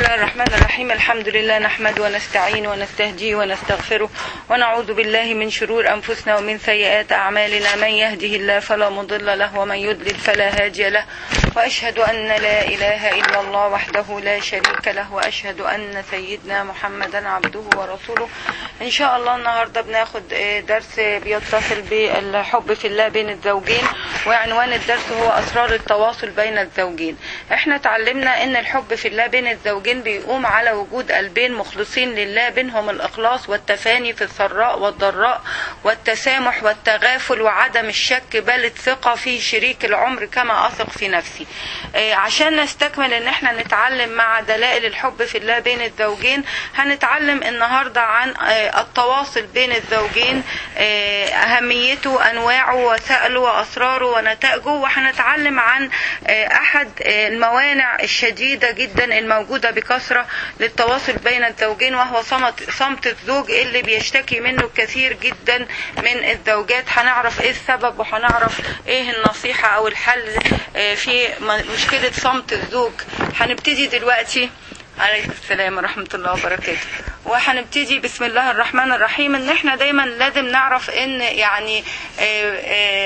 الله الرحمن الرحيم الحمد لله نحمد ونستعين ونستهدي ونستغفره ونعوذ بالله من شرور أنفسنا ومن سيئات أعمالنا من يهده الله فلا مضل له ومن يضلل فلا هادي له وأشهد أن لا إله إلا الله وحده لا شريك له وأشهد أن سيدنا محمدا عبده ورسوله إن شاء الله النهاردة بناخد درس بيتصل بالحب في الله بين الزوجين وعنوان الدرس هو أسرار التواصل بين الزوجين احنا اتعلمنا ان الحب في الله بين الزوجين بيقوم على وجود قلبين مخلصين لله بينهم الإخلاص والتفاني في السراء والضراء والتسامح والتغافل وعدم الشك بل الثقة في شريك العمر كما أثق في نفسي عشان نستكمل ان احنا نتعلم مع دلائل الحب في الله بين الزوجين هنتعلم النهاردة عن التواصل بين الزوجين أهميته أنواعه وسائله وأسراره ونتائجه وهنتعلم عن أحد الموانع الشديدة جدا الموجودة بكثرة للتواصل بين الزوجين وهو صمت, صمت الزوج اللي بيشتكي منه كثير جدا من الزوجات هنعرف ايه السبب وهنعرف ايه النصيحة او الحل في مشكلة صمت الزوج هنبتدي دلوقتي عليكم السلام ورحمة الله وبركاته وهنبتدي بسم الله الرحمن الرحيم ان احنا دايما لازم نعرف ان يعني اه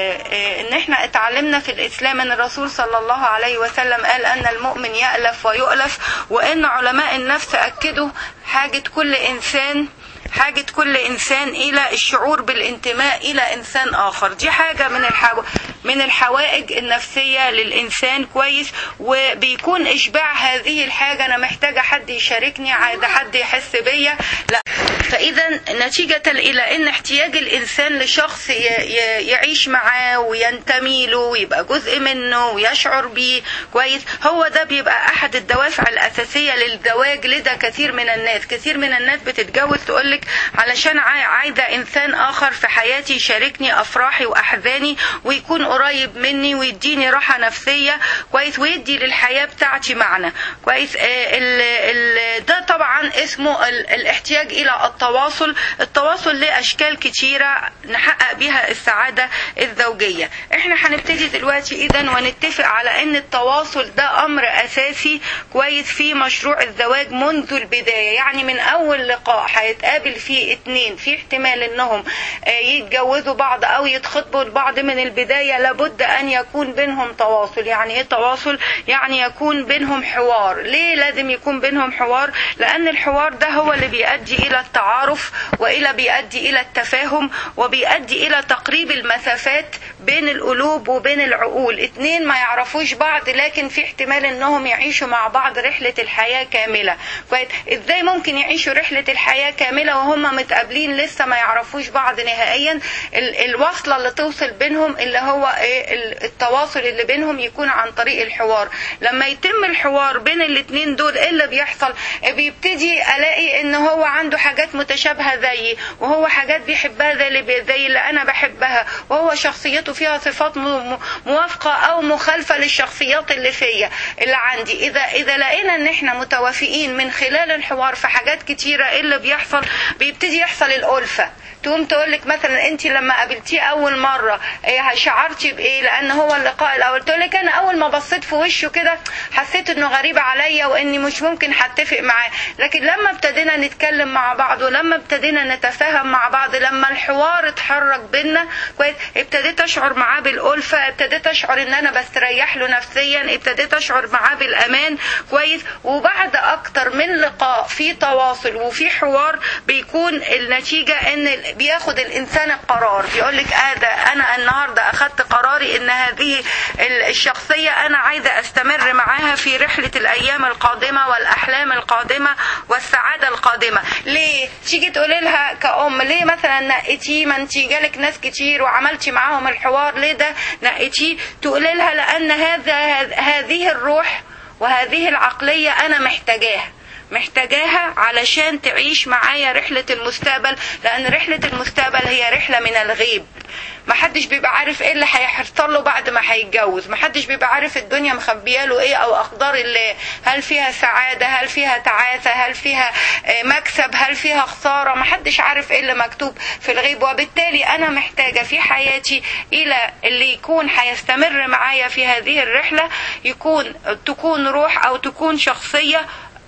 اه ان احنا اتعلمنا في الاسلام ان الرسول صلى الله عليه وسلم قال ان المؤمن يألف ويؤلف وان علماء النفس اكدوا حاجة كل انسان حاجة كل إنسان إلى الشعور بالانتماء إلى إنسان آخر دي حاجة من الحو... من الحوائج النفسية للإنسان كويس وبيكون إشباع هذه الحاجة أنا محتاجة حد يشاركني عايزة حد يحس بيا لا فإذا نتيجة إلى أن احتياج الإنسان لشخص ي... ي... يعيش معاه وينتمي له ويبقى جزء منه ويشعر بيه كويس هو ده بيبقى أحد الدوافع الأساسية للزواج لدى كثير من الناس كثير من الناس بتتجوز تقول لك علشان عايزة إنسان آخر في حياتي يشاركني أفراحي وأحزاني ويكون قريب مني ويديني راحة نفسية كويس ويدي للحياة بتاعتي معنى كويس ال ال ده طبعا اسمه ال الاحتياج إلى التواصل التواصل له أشكال كتيرة نحقق بها السعادة الزوجية احنا هنبتدي دلوقتي إذا ونتفق على أن التواصل ده أمر أساسي كويس في مشروع الزواج منذ البداية يعني من أول لقاء هيتقابل فيه اتنين في احتمال انهم يتجوزوا بعض او يتخطبوا لبعض من البداية لابد ان يكون بينهم تواصل يعني ايه تواصل يعني يكون بينهم حوار ليه لازم يكون بينهم حوار لان الحوار ده هو اللي بيؤدي الى التعارف والى بيؤدي الى التفاهم وبيؤدي الى تقريب المسافات بين القلوب وبين العقول اتنين ما يعرفوش بعض لكن في احتمال انهم يعيشوا مع بعض رحلة الحياة كاملة ازاي ممكن يعيشوا رحلة الحياة كاملة وهم متقابلين لسه ما يعرفوش بعض نهائيا الوصلة اللي توصل بينهم اللي هو التواصل اللي بينهم يكون عن طريق الحوار لما يتم الحوار بين الاتنين دول ايه اللي بيحصل بيبتدي الاقي ان هو عنده حاجات متشابهة زيي وهو حاجات بيحبها زي اللي زي اللي انا بحبها وهو شخصيته فيها صفات موافقة او مخالفة للشخصيات اللي فيا اللي عندي اذا اذا لقينا ان احنا متوافقين من خلال الحوار في حاجات كتيرة ايه اللي بيحصل بيبتدي يحصل الألفة تقوم تقول لك مثلا انت لما قابلتيه اول مره ايه شعرتي بايه لان هو اللقاء الاول تقول لك انا اول ما بصيت في وشه كده حسيت انه غريب عليا واني مش ممكن هتفق معاه لكن لما ابتدينا نتكلم مع بعض ولما ابتدينا نتفاهم مع بعض لما الحوار اتحرك بينا كويس ابتديت اشعر معاه بالالفه ابتديت اشعر ان انا بستريح له نفسيا ابتديت اشعر معاه بالامان كويس وبعد اكتر من لقاء في تواصل وفي حوار بيكون النتيجه ان بياخد الانسان القرار بيقول لك اه ده انا النهارده اخدت قراري ان هذه الشخصيه انا عايزه استمر معاها في رحله الايام القادمه والاحلام القادمه والسعاده القادمه ليه تيجي تقولي لها كأم ليه مثلا نقيتيه ما انت جالك ناس كتير وعملتي معاهم الحوار ليه ده نقيتيه تقولي لها لان هذا هذه الروح وهذه العقليه انا محتاجاها محتاجاها علشان تعيش معايا رحلة المستقبل لأن رحلة المستقبل هي رحلة من الغيب محدش بيبقى عارف ايه اللي هيحصل له بعد ما هيتجوز محدش بيبقى عارف الدنيا مخبيه له ايه او اقدار الله هل فيها سعاده هل فيها تعاسه هل فيها مكسب هل فيها خساره محدش عارف ايه اللي مكتوب في الغيب وبالتالي انا محتاجه في حياتي الى اللي يكون هيستمر معايا في هذه الرحله يكون تكون روح او تكون شخصيه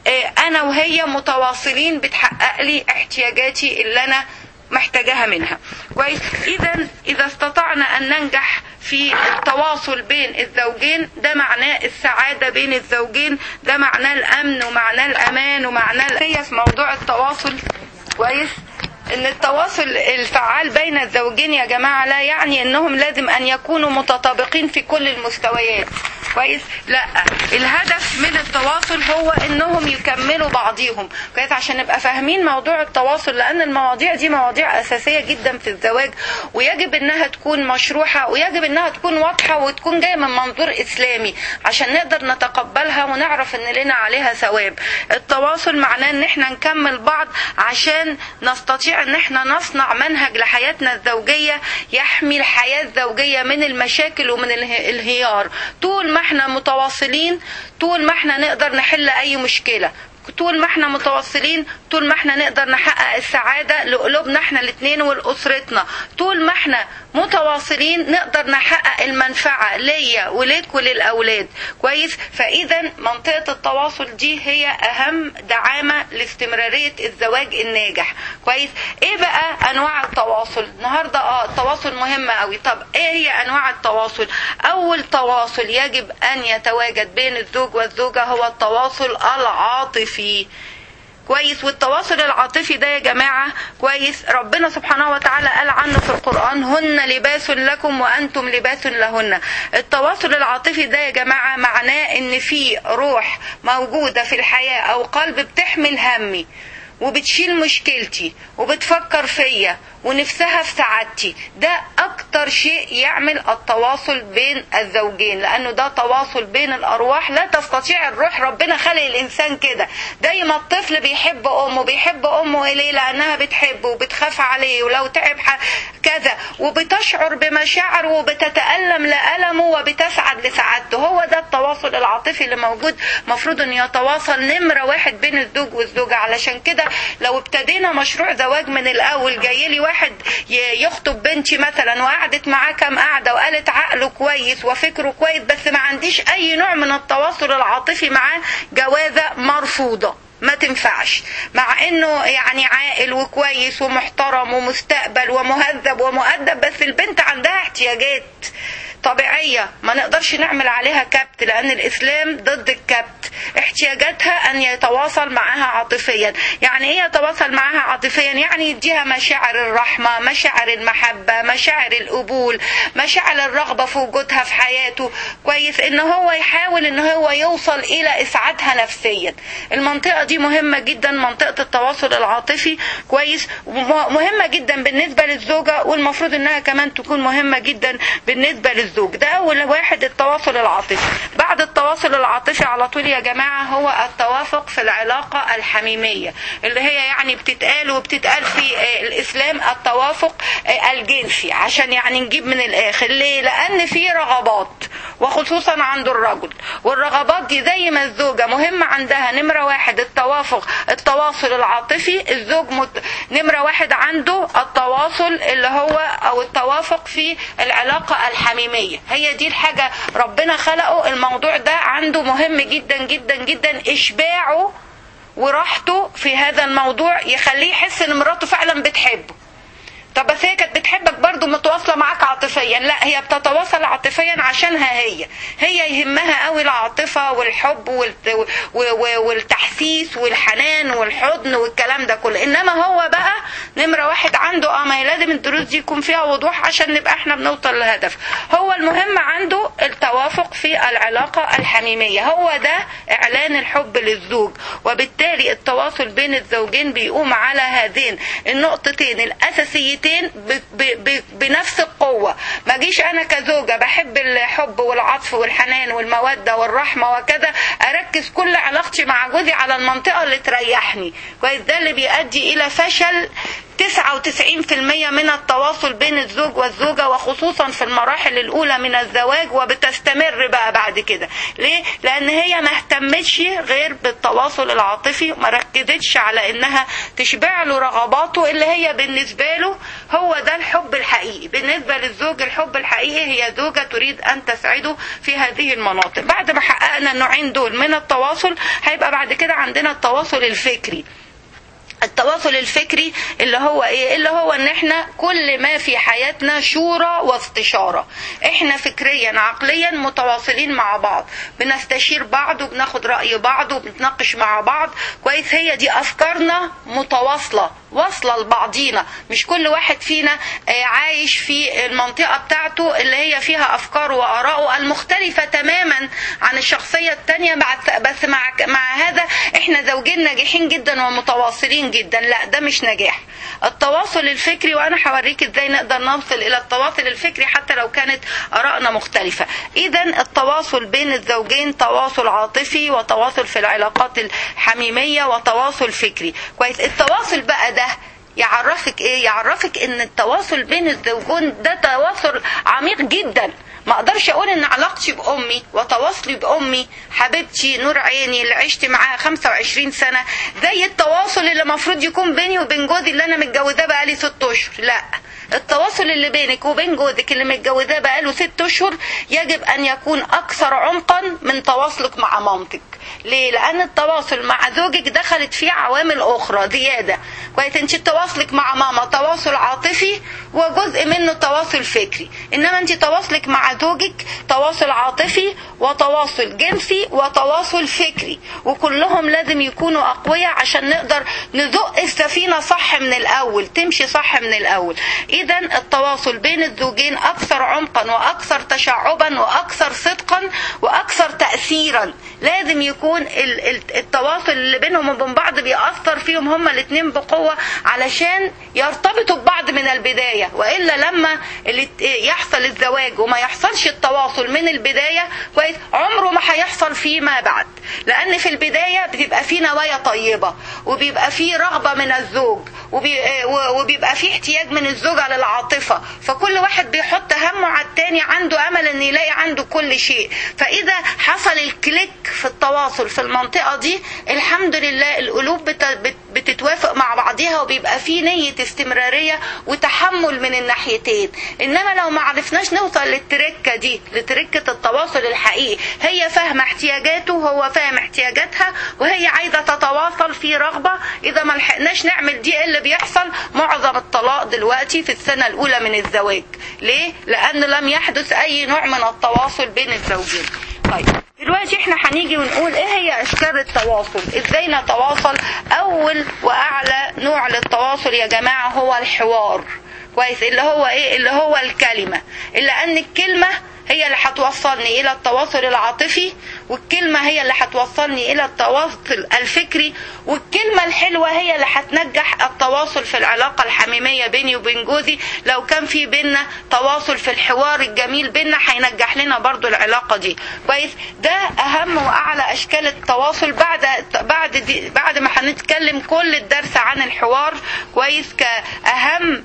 آه، انا وهي متواصلين بتحقق لي احتياجاتي اللي انا محتاجاها منها كويس اذا اذا استطعنا ان ننجح في التواصل بين الزوجين ده معناه السعاده بين الزوجين ده معناه الامن ومعناه الامان ومعناه هي في موضوع التواصل كويس ان التواصل الفعال بين الزوجين يا جماعه لا يعني انهم لازم ان يكونوا متطابقين في كل المستويات كويس لا الهدف من التواصل هو انهم يكملوا بعضيهم كويس عشان نبقى فاهمين موضوع التواصل لان المواضيع دي مواضيع اساسيه جدا في الزواج ويجب انها تكون مشروحه ويجب انها تكون واضحه وتكون جايه من منظور اسلامي عشان نقدر نتقبلها ونعرف ان لنا عليها ثواب التواصل معناه ان احنا نكمل بعض عشان نستطيع ان احنا نصنع منهج لحياتنا الزوجيه يحمي الحياه الزوجيه من المشاكل ومن اله- الانهيار طول ما احنا متواصلين طول ما احنا نقدر نحل اي مشكله طول ما احنا متواصلين طول ما احنا نقدر نحقق السعادة لقلوبنا احنا الاتنين ولأسرتنا طول ما احنا متواصلين نقدر نحقق المنفعة ليا وليك وللأولاد كويس فإذا منطقة التواصل دي هي أهم دعامة لاستمرارية الزواج الناجح كويس ايه بقى أنواع التواصل النهاردة اه التواصل مهم قوي طب ايه هي أنواع التواصل أول تواصل يجب أن يتواجد بين الزوج والزوجة هو التواصل العاطفي كويس والتواصل العاطفي ده يا جماعة كويس ربنا سبحانه وتعالى قال عنه في القرآن هن لباس لكم وأنتم لباس لهن التواصل العاطفي ده يا جماعة معناه ان في روح موجودة في الحياة او قلب بتحمل همي وبتشيل مشكلتي وبتفكر فيا ونفسها في سعادتي ده اكتر شيء يعمل التواصل بين الزوجين لانه ده تواصل بين الارواح لا تستطيع الروح ربنا خلق الانسان كده دايما الطفل بيحب امه بيحب امه ليه لانها بتحبه وبتخاف عليه ولو تعب ح- كذا وبتشعر بمشاعره وبتتالم لالمه وبتسعد لسعادته هو ده التواصل العاطفي اللي موجود مفروض ان يتواصل نمره واحد بين الزوج والزوجه علشان كده لو ابتدينا مشروع زواج من الاول جاي لي واحد ي- يخطب بنتي مثلا وقعدت معاه كام قعده وقالت عقله كويس وفكره كويس بس ما عنديش اي نوع من التواصل العاطفي معاه جوازه مرفوضه ما تنفعش مع انه يعني عاقل وكويس ومحترم ومستقبل ومهذب ومؤدب بس البنت عندها احتياجات طبيعية ما نقدرش نعمل عليها كبت لأن الإسلام ضد الكبت احتياجاتها أن يتواصل معها عاطفيا يعني إيه يتواصل معها عاطفيا يعني يديها مشاعر الرحمة مشاعر المحبة مشاعر القبول مشاعر الرغبة في وجودها في حياته كويس إن هو يحاول إن هو يوصل إلى إسعادها نفسيا المنطقة دي مهمة جدا منطقة التواصل العاطفي كويس ومهمة جدا بالنسبة للزوجة والمفروض إنها كمان تكون مهمة جدا بالنسبة للزوج ده أول واحد التواصل العاطفي بعد التواصل العاطفي على طول يا جماعة هو التوافق في العلاقة الحميمية اللي هي يعني بتتقال وبتتقال في آه، الإسلام التوافق آه، الجنسي عشان يعني نجيب من الآخر ليه؟ لأن في رغبات وخصوصا عند الرجل والرغبات دي زي ما الزوجة مهم عندها نمرة واحد التوافق التواصل العاطفي الزوج مت... نمرة واحد عنده التواصل اللي هو أو التوافق في العلاقة الحميمية هي دي الحاجة ربنا خلقه الموضوع ده عنده مهم جدا جدا جدا إشباعه وراحته في هذا الموضوع يخليه يحس ان مراته فعلا بتحبه طب بس هي كانت بتحبك برضو متواصلة معاك عاطفيا لا هي بتتواصل عاطفيا عشانها هي هي يهمها قوي العاطفة والحب والت... و... و... والتحسيس والحنان والحضن والكلام ده كله انما هو بقى نمرة واحد عنده اه ما هي لازم الدروس دي يكون فيها وضوح عشان نبقى احنا بنوصل للهدف هو المهم عنده التوافق في العلاقة الحميمية هو ده اعلان الحب للزوج وبالتالي التواصل بين الزوجين بيقوم على هذين النقطتين الاساسيتين ب... ب... ب... بنفس القوة ما جيش انا كزوجة بحب الحب والعطف والحنان والمودة والرحمة وكذا اركز كل علاقتي مع جوزي على المنطقة اللي تريحني كويس ده اللي بيؤدي الى فشل 99% من التواصل بين الزوج والزوجة وخصوصا في المراحل الأولى من الزواج وبتستمر بقى بعد كده ليه؟ لأن هي ما اهتمتش غير بالتواصل العاطفي وما ركزتش على إنها تشبع له رغباته اللي هي بالنسبة له هو ده الحب الحقيقي بالنسبة للزوج الحب الحقيقي هي زوجة تريد أن تسعده في هذه المناطق بعد ما حققنا النوعين دول من التواصل هيبقى بعد كده عندنا التواصل الفكري التواصل الفكري اللي هو ايه اللي هو ان احنا كل ما في حياتنا شورى واستشارة احنا فكريا عقليا متواصلين مع بعض بنستشير بعض وبناخد رأي بعض وبنتناقش مع بعض كويس هي دي افكارنا متواصلة واصلة لبعضينا مش كل واحد فينا عايش في المنطقة بتاعته اللي هي فيها افكاره وآراءه المختلفة تماما عن الشخصية التانية بس مع, مع هذا احنا زوجين ناجحين جدا ومتواصلين جدا لا ده مش نجاح التواصل الفكري وانا هوريك ازاي نقدر نوصل الى التواصل الفكري حتى لو كانت ارائنا مختلفة اذا التواصل بين الزوجين تواصل عاطفي وتواصل في العلاقات الحميمية وتواصل فكري كويس التواصل بقى ده يعرفك ايه يعرفك ان التواصل بين الزوجين ده تواصل عميق جدا ما اقدرش اقول ان علاقتي بامي وتواصلي بامي حبيبتي نور عيني اللي عشت معاها 25 سنه زي التواصل اللي المفروض يكون بيني وبين جوزي اللي انا متجوزاه بقالي 6 اشهر لا التواصل اللي بينك وبين جوزك اللي متجوزاه بقاله 6 اشهر يجب ان يكون اكثر عمقا من تواصلك مع مامتك ليه؟ لأن التواصل مع زوجك دخلت فيه عوامل أخرى زيادة كويس أنت تواصلك مع ماما تواصل عاطفي وجزء منه تواصل فكري إنما أنت تواصلك مع زوجك تواصل عاطفي وتواصل جنسي وتواصل فكري وكلهم لازم يكونوا أقوياء عشان نقدر نزق السفينة صح من الأول تمشي صح من الأول إذا التواصل بين الزوجين أكثر عمقا وأكثر تشعبا وأكثر صدقا وأكثر تأثيرا لازم يكون التواصل اللي بينهم وبين بعض بيأثر فيهم هما الاثنين بقوة علشان يرتبطوا ببعض من البداية وإلا لما يحصل الزواج وما يحصلش التواصل من البداية كويس عمره ما هيحصل فيما بعد لأن في البداية بتبقى في نوايا طيبة وبيبقى في رغبة من الزوج وبيبقى في احتياج من الزوجة للعاطفة فكل واحد بيحط همه على التاني عنده أمل أن يلاقي عنده كل شيء فإذا حصل الكليك في التواصل في المنطقة دي الحمد لله القلوب بتتوافق مع بعضها وبيبقى في نية استمرارية وتحمل من الناحيتين إنما لو ما عرفناش نوصل للتركة دي لتركة التواصل الحقيقي هي فاهمة احتياجاته وهو فاهم احتياجاتها وهي عايزة تتواصل في رغبة إذا ما لحقناش نعمل دي اللي بيحصل معظم الطلاق دلوقتي في السنة الأولى من الزواج ليه؟ لأن لم يحدث أي نوع من التواصل بين الزوجين طيب دلوقتي احنا هنيجي ونقول ايه هي اشكال التواصل ازاي نتواصل اول واعلى نوع للتواصل يا جماعة هو الحوار كويس اللي هو ايه اللي هو الكلمة الا ان الكلمة هي اللي هتوصلني الى التواصل العاطفي والكلمة هي اللي هتوصلني الى التواصل الفكري والكلمة الحلوة هي اللي هتنجح التواصل في العلاقة الحميمية بيني وبين جوزي لو كان في بينا تواصل في الحوار الجميل بينا هينجح لنا برضو العلاقة دي كويس ده اهم واعلى اشكال التواصل بعد بعد دي بعد ما هنتكلم كل الدرس عن الحوار كويس كاهم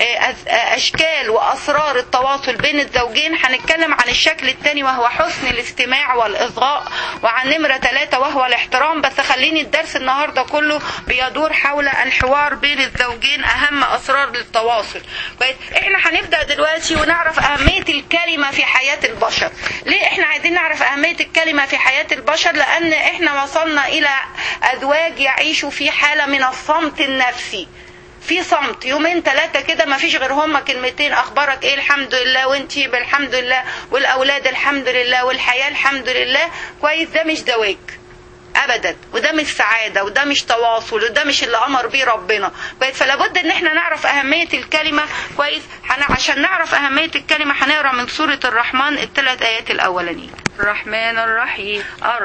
اشكال واسرار التواصل بين الزوجين هنتكلم عن الشكل الثاني وهو حسن الاستماع والاصغاء وعن نمرة ثلاثة وهو الاحترام بس خليني الدرس النهاردة كله بيدور حول الحوار بين الزوجين اهم اسرار للتواصل كويس احنا هنبدأ دلوقتي ونعرف اهمية الكلمة في حياة البشر ليه احنا عايزين نعرف اهمية الكلمة في حياة البشر لان احنا وصلنا الى ازواج يعيشوا في حالة من الصمت النفسي في صمت يومين ثلاثة كده ما فيش غير هما كلمتين أخبارك إيه الحمد لله وأنتي بالحمد لله والأولاد الحمد لله والحياة الحمد لله كويس ده مش زواج ابدا وده مش سعاده وده مش تواصل وده مش اللي امر بيه ربنا كويس فلا بد ان احنا نعرف اهميه الكلمه كويس عشان نعرف اهميه الكلمه هنقرا من سوره الرحمن الثلاث ايات الاولانيين الرحمن الرحيم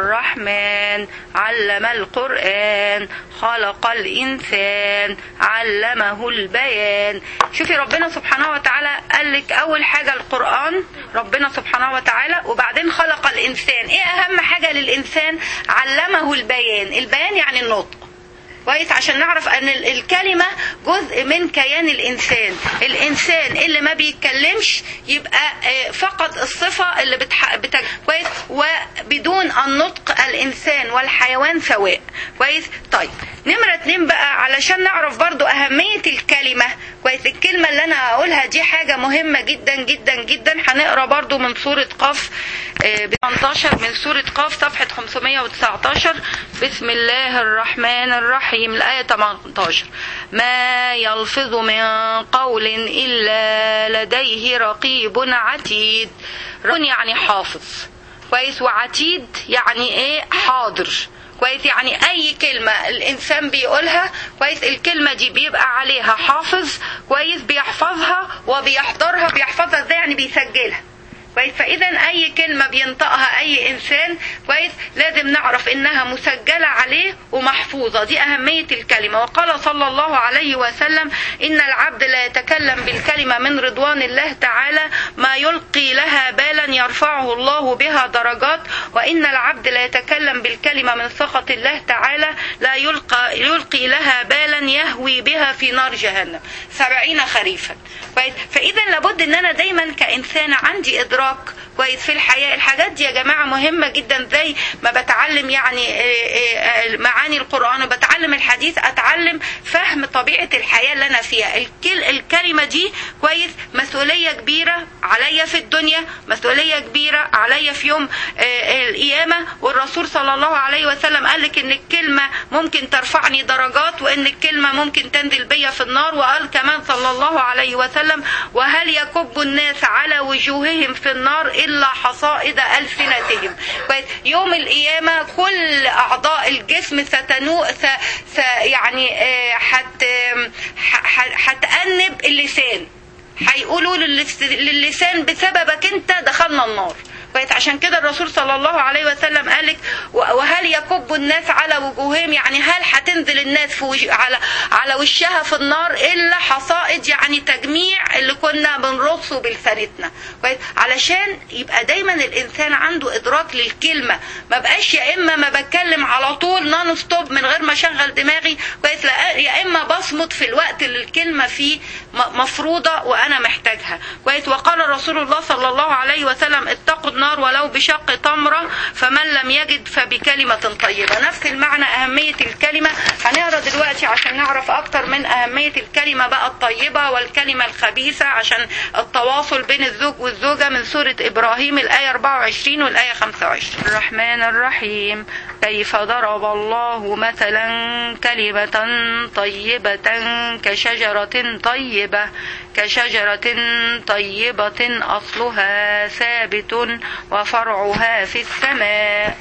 الرحمن علم القرآن خلق الإنسان علمه البيان شوفي ربنا سبحانه وتعالى قال لك أول حاجة القرآن ربنا سبحانه وتعالى وبعدين خلق الإنسان إيه أهم حاجة للإنسان علمه البيان البيان يعني النطق كويس عشان نعرف ان ال- الكلمه جزء من كيان الانسان الانسان اللي ما بيتكلمش يبقى آه، فقد الصفه اللي بتح... بتج... كويس وبدون النطق الانسان والحيوان سواء كويس طيب نمره اتنين بقى علشان نعرف برضو اهميه الكلمه كويس الكلمه اللي انا هقولها دي حاجه مهمه جدا جدا جدا هنقرا برضو من سوره قاف آه، ب 18 من سوره قاف صفحه 519 بسم الله الرحمن الرحيم الايه 18 ما يلفظ من قول الا لديه رقيب عتيد رقيب يعني حافظ كويس وعتيد يعني ايه حاضر كويس يعني اي كلمة الانسان بيقولها كويس الكلمة دي بيبقى عليها حافظ كويس بيحفظها وبيحضرها بيحفظها ازاي يعني بيسجلها كويس فاذا اي كلمه بينطقها اي انسان كويس لازم نعرف انها مسجله عليه ومحفوظه دي اهميه الكلمه وقال صلى الله عليه وسلم ان العبد لا يتكلم بالكلمه من رضوان الله تعالى ما يلقي لها بالا يرفعه الله بها درجات وان العبد لا يتكلم بالكلمه من سخط الله تعالى لا يلقى يلقي لها بالا يهوي بها في نار جهنم سبعين خريفا كويس فاذا لابد ان انا دايما كانسان عندي ادراك كويس في الحياه الحاجات دي يا جماعه مهمه جدا زي ما بتعلم يعني آه، آه، معاني القران وبتعلم الحديث اتعلم فهم طبيعه الحياه اللي انا فيها الكل الكلمه دي كويس مسؤوليه كبيره عليا في الدنيا مسؤوليه كبيره عليا في يوم آه، القيامه والرسول صلى الله عليه وسلم قال لك ان الكلمه ممكن ترفعني درجات وان الكلمه ممكن تنزل بيا في النار وقال كمان صلى الله عليه وسلم وهل يكب الناس على وجوههم في النار الا حصائد السنتهم كويس يوم القيامه كل اعضاء الجسم ستنو س... س... يعني آه، حت ح- ح- هتأنب اللسان هيقولوا للس- للسان بسببك انت دخلنا النار كويس عشان كده الرسول صلى الله عليه وسلم قال لك وهل يكب الناس على وجوههم يعني هل هتنزل الناس في وجه على على وشها في النار الا حصائد يعني تجميع اللي كنا بنرصه بلسانتنا كويس علشان يبقى دايما الانسان عنده ادراك للكلمه ما بقاش يا اما ما بتكلم على طول نون ستوب من غير ما اشغل دماغي كويس لا يا اما بصمت في الوقت اللي الكلمه فيه م- مفروضه وانا محتاجها كويس وقال رسول الله صلى الله عليه وسلم اتقوا النار ولو بشق تمره فمن لم يجد فبكلمه طيبه نفس المعنى اهميه الكلمه هنقرا دلوقتي عشان نعرف اكتر من اهميه الكلمه بقى الطيبه والكلمه الخبيثه عشان التواصل بين الزوج والزوجه من سوره ابراهيم الايه 24 والايه 25 الرحمن الرحيم كيف ضرب الله مثلا كلمة طيبة كشجرة طيبة كشجرة طيبة أصلها ثابت وفرعها في السماء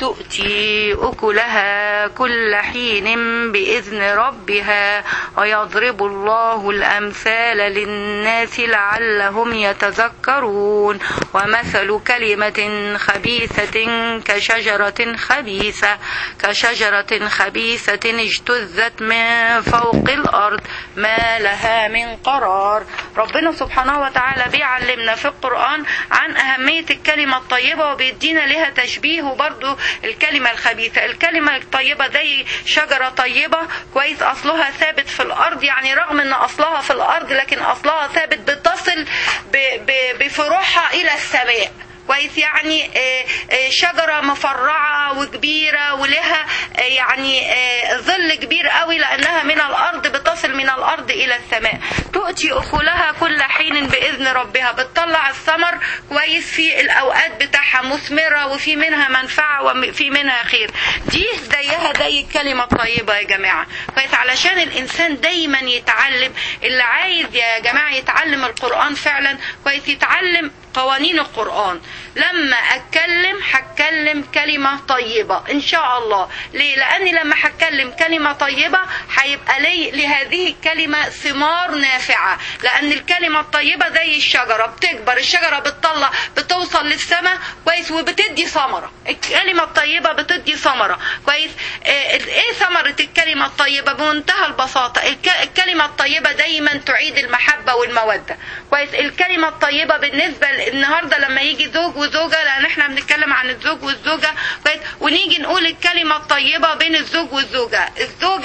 تؤتي أكلها كل حين بإذن ربها ويضرب الله الأمثال للناس لعلهم يتذكرون ومثل كلمة خبيثة كشجرة خبيثة كشجرة خبيثة اجتثت من فوق الأرض ما لها من قرار ربنا سبحانه وتعالى بيعلمنا في القرآن عن أهمية الكلمة الطيبة وبيدينا لها تشبيه وبرضو الكلمة الخبيثة الكلمة الطيبة زي شجرة طيبة كويس أصلها ثابت في الأرض يعني رغم أن أصلها في الأرض لكن أصلها ثابت بتصل ب- ب- بفروعها إلى السماء كويس يعني آه، آه، شجرة مفرعة وكبيرة ولها آه، يعني آه، ظل كبير قوي لأنها من الأرض بتصل من الأرض إلى السماء تؤتي أكلها كل حين بإذن ربها بتطلع الثمر كويس في الأوقات بتاعها مثمرة وفي منها منفعة وفي منها خير دي زيها زي الكلمة الطيبة يا جماعة كويس علشان الإنسان دايما يتعلم اللي عايز يا جماعة يتعلم القرآن فعلا كويس يتعلم قوانين القرآن لما أتكلم هتكلم كلمة طيبة إن شاء الله ليه؟ لأني لما هتكلم كلمة طيبة هيبقى لي لهذه الكلمة ثمار نافعة لأن الكلمة الطيبة زي الشجرة بتكبر الشجرة بتطلع بتوصل للسماء كويس وبتدي ثمرة الكلمة الطيبة بتدي ثمرة كويس آه، إيه ثمرة الكلمة الطيبة بمنتهى البساطة الك- الكلمة الطيبة دايما تعيد المحبة والمودة كويس الكلمة الطيبة بالنسبة ل- النهاردة لما يجي زوج وزوجة لأن احنا بنتكلم عن الزوج والزوجة كويس ونيجي نقول الكلمة الطيبة بين الزوج والزوجة الزوجة اللي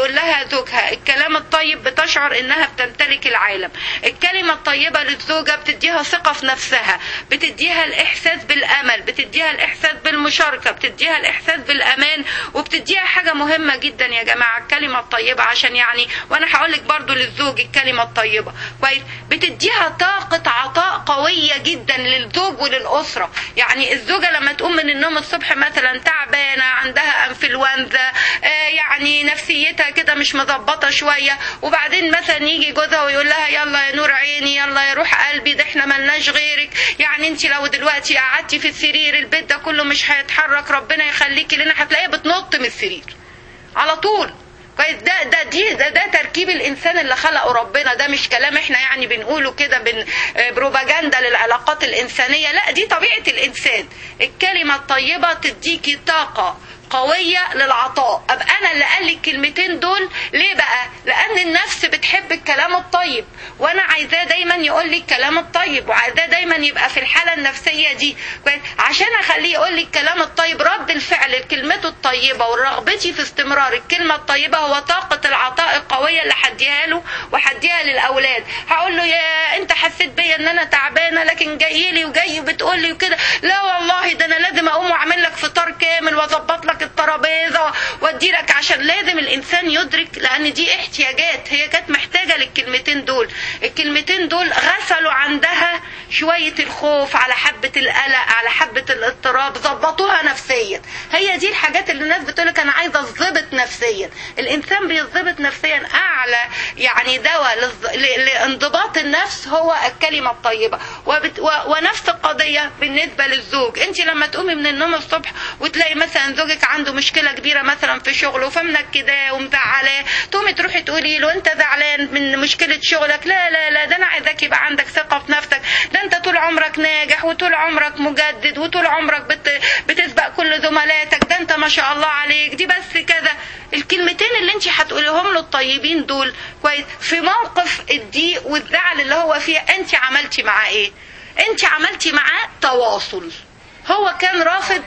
بيقول لها زوجها الكلام الطيب بتشعر انها بتمتلك العالم الكلمة الطيبة للزوجة بتديها ثقة في نفسها بتديها الاحساس بالامل بتديها الاحساس بالمشاركة بتديها الاحساس بالامان وبتديها حاجة مهمة جدا يا جماعة الكلمة الطيبة عشان يعني وانا هقول لك برضو للزوج الكلمة الطيبة كويس بتديها طاقة عطاء قوية جدا للزوج وللأسرة يعني الزوجة لما تقوم من النوم الصبح مثلا تعبانة عندها انفلونزا آه يعني نفسيتها كده مش مظبطة شوية وبعدين مثلا يجي جوزها ويقول لها يلا يا نور عيني يلا يا روح قلبي ده احنا ملناش غيرك يعني انت لو دلوقتي قعدتي في السرير البيت ده كله مش هيتحرك ربنا يخليكي لنا هتلاقيها بتنط من السرير على طول كويس ده ده دي ده, ده تركيب الانسان اللي خلقه ربنا ده مش كلام احنا يعني بنقوله كده بن بروباجندا للعلاقات الانسانيه لا دي طبيعه الانسان الكلمه الطيبه تديكي طاقه قوية للعطاء أبقى أنا اللي قال لي الكلمتين دول ليه بقى لأن النفس بتحب الكلام الطيب وأنا عايزاه دايما يقول لي الكلام الطيب وعايزاه دايما يبقى في الحالة النفسية دي عشان أخليه يقول لي الكلام الطيب رد الفعل لكلمته الطيبة ورغبتي في استمرار الكلمة الطيبة هو طاقة العطاء القوية اللي هديها له وهديها للأولاد هقول له يا أنت حسيت بيا إن أنا تعبانة لكن جاي لي وجاي بتقول لي وكده لا والله ده أنا لازم أقوم وأعمل لك فطار كامل وأظبط لك الترابيزه وادي لك عشان لازم الانسان يدرك لان دي احتياجات هي كانت محتاجه للكلمتين دول الكلمتين دول غسلوا عندها شويه الخوف على حبه القلق على حبه الاضطراب ظبطوها نفسيا هي دي الحاجات اللي الناس بتقولك انا عايزه اظبط نفسيا الانسان بيظبط نفسيا اعلى يعني دواء لانضباط النفس هو الكلمه الطيبه وبت... و... ونفس القضيه بالنسبه للزوج انت لما تقومي من النوم الصبح وتلاقي مثلا زوجك عنده مشكله كبيره مثلا في شغله فمنكداه ومزعلاه تقومي تروحي تقولي له انت زعلان من مشكله شغلك لا لا لا ده انا عايزاك يبقى عندك ثقه في نفسك ده انت طول عمرك ناجح وطول عمرك مجدد وطول عمرك بت... بتسبق كل زملاتك ده انت ما شاء الله عليك دي بس كذا الكلمتين اللي انت هتقوليهم له الطيبين دول كويس في موقف الضيق والزعل اللي هو فيه انت عملتي معاه ايه انت عملتي معاه تواصل هو كان رافض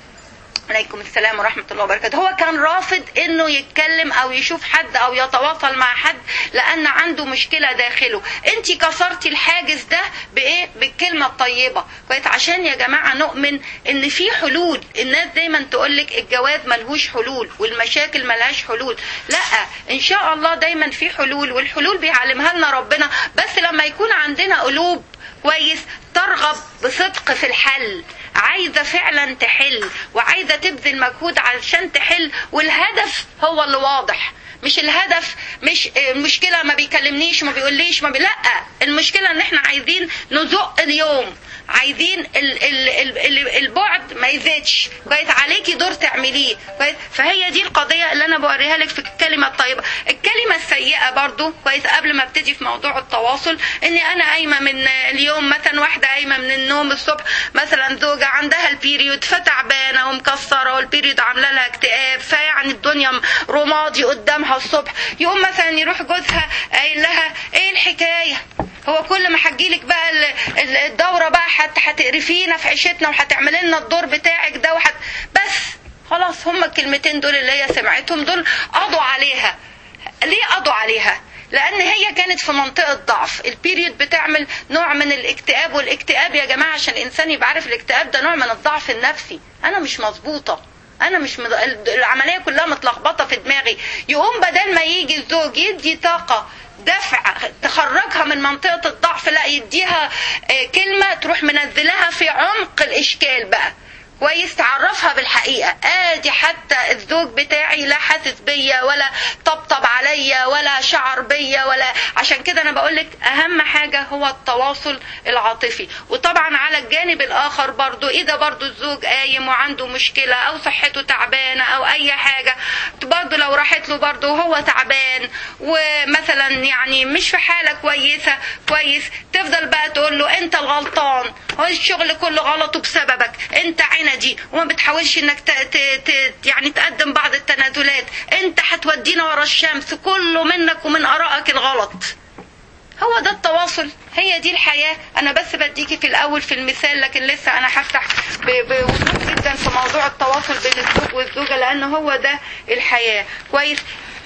عليكم السلام ورحمة الله وبركاته هو كان رافض انه يتكلم او يشوف حد او يتواصل مع حد لان عنده مشكلة داخله انت كسرتي الحاجز ده بايه بالكلمة الطيبة كويس عشان يا جماعة نؤمن ان في حلول الناس دايما تقولك الجواز ملهوش حلول والمشاكل ملهاش حلول لا ان شاء الله دايما في حلول والحلول بيعلمها لنا ربنا بس لما يكون عندنا قلوب كويس ترغب بصدق في الحل عايزة فعلا تحل وعايزة تبذل مجهود علشان تحل والهدف هو اللي واضح مش الهدف مش المشكلة ما بيكلمنيش ما بيقوليش ما بي... لا المشكلة ان احنا عايزين نزق اليوم عايزين ال ال ال ال البعد ما يزيدش كويس عليكي دور تعمليه كويس فهي دي القضيه اللي انا بوريها لك في الكلمه الطيبه الكلمه السيئه برضو كويس قبل ما ابتدي في موضوع التواصل اني انا قايمه من اليوم مثلا واحده قايمه من النوم الصبح مثلا زوجه عندها البيريود فتعبانه ومكسره والبيريود عامله لها اكتئاب فيعني الدنيا رمادي قدامها الصبح يقوم مثلا يروح جوزها قايل لها ايه الحكايه هو كل ما هتجيلك بقى الدوره بقى حتى هتقرفينا في عيشتنا وهتعملي لنا الدور بتاعك ده وحت بس خلاص هما الكلمتين دول اللي هي سمعتهم دول قضوا عليها ليه قضوا عليها لان هي كانت في منطقه ضعف البيريود بتعمل نوع من الاكتئاب والاكتئاب يا جماعه عشان الانسان يبقى عارف الاكتئاب ده نوع من الضعف النفسي انا مش مظبوطه انا مش مد... العمليه كلها متلخبطه في دماغي يقوم بدل ما يجي الزوج يدي طاقه دفع تخرجها من منطقة الضعف لا يديها كلمة تروح منزلها في عمق الإشكال بقى كويس تعرفها بالحقيقة ادي حتى الزوج بتاعي لا حاسس بيا ولا طبطب عليا ولا شعر بيا ولا عشان كده انا بقولك اهم حاجة هو التواصل العاطفي وطبعا على الجانب الاخر برضو اذا برضو الزوج قايم وعنده مشكلة او صحته تعبانة او اي حاجة برضو لو راحت له برضو هو تعبان ومثلا يعني مش في حالة كويسة كويس تفضل بقى تقول له انت الغلطان هو الشغل كله غلطه بسببك انت عين دي وما بتحاولش انك ت... ت... ت... يعني تقدم بعض التنازلات انت هتودينا ورا الشمس كله منك ومن ارائك الغلط هو ده التواصل هي دي الحياة أنا بس بديكي في الأول في المثال لكن لسه أنا هفتح بوضوح جدا في موضوع التواصل بين الزوج والزوجة لأن هو ده الحياة كويس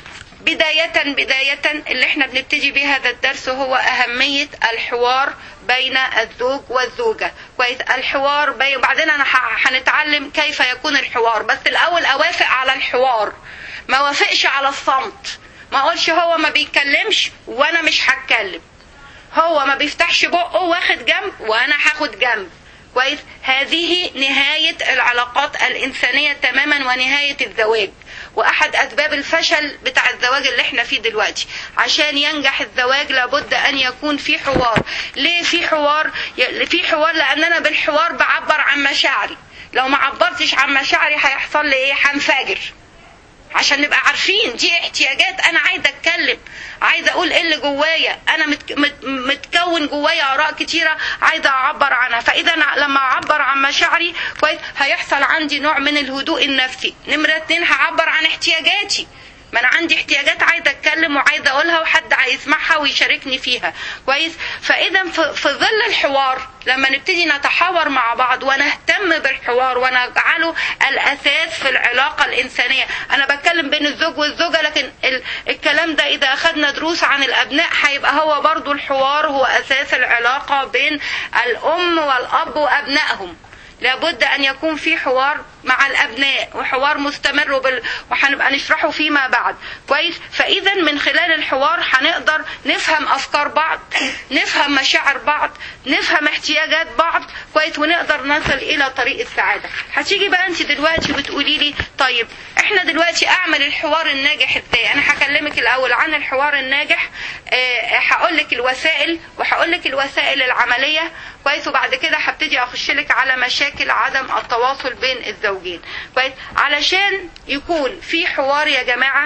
بداية بداية اللي احنا بنبتدي بيه هذا الدرس هو أهمية الحوار بين الزوج والزوجة كويس الحوار بين وبعدين أنا ح- هنتعلم كيف يكون الحوار بس الأول أوافق على الحوار ما وافقش على الصمت ما اقولش هو ما بيتكلمش وانا مش هتكلم هو ما بيفتحش بقه واخد جنب وانا هاخد جنب كويس هذه نهاية العلاقات الإنسانية تماما ونهاية الزواج وأحد أسباب الفشل بتاع الزواج اللي احنا فيه دلوقتي عشان ينجح الزواج لابد أن يكون في حوار ليه في حوار ي- في حوار لأن أنا بالحوار بعبر عن مشاعري لو ما عبرتش عن مشاعري هيحصل لي ايه هنفجر عشان نبقى عارفين دي احتياجات انا عايزه اتكلم عايزه اقول ايه اللي جوايا انا مت مت متكون جوايا اراء كتيره عايزه اعبر عنها فاذا أنا لما اعبر عن مشاعري كويس هيحصل عندي نوع من الهدوء النفسي نمره اتنين هعبر عن احتياجاتي ما انا عندي احتياجات عايزه اتكلم وعايزه اقولها وحد هيسمعها ويشاركني فيها كويس فاذا في في ظل الحوار لما نبتدي نتحاور مع بعض ونهتم بالحوار ونجعله الاساس في العلاقه الانسانيه انا بتكلم بين الزوج والزوجه لكن ال- الكلام ده اذا اخذنا دروس عن الابناء هيبقى هو برضو الحوار هو اساس العلاقه بين الام والاب وابنائهم لابد ان يكون في حوار مع الابناء وحوار مستمر وبال... وهنبقى نشرحه فيما بعد كويس فاذا من خلال الحوار هنقدر نفهم افكار بعض نفهم مشاعر بعض نفهم احتياجات بعض كويس ونقدر نصل الى طريق السعاده هتيجي بقى انت دلوقتي بتقولي لي طيب احنا دلوقتي اعمل الحوار الناجح ازاي انا هكلمك الاول عن الحوار الناجح آه، هقول لك الوسائل وهقول لك الوسائل العمليه كويس وبعد كده هبتدي اخش لك على مشاكل عدم التواصل بين الزوجين كويس علشان يكون في حوار يا جماعه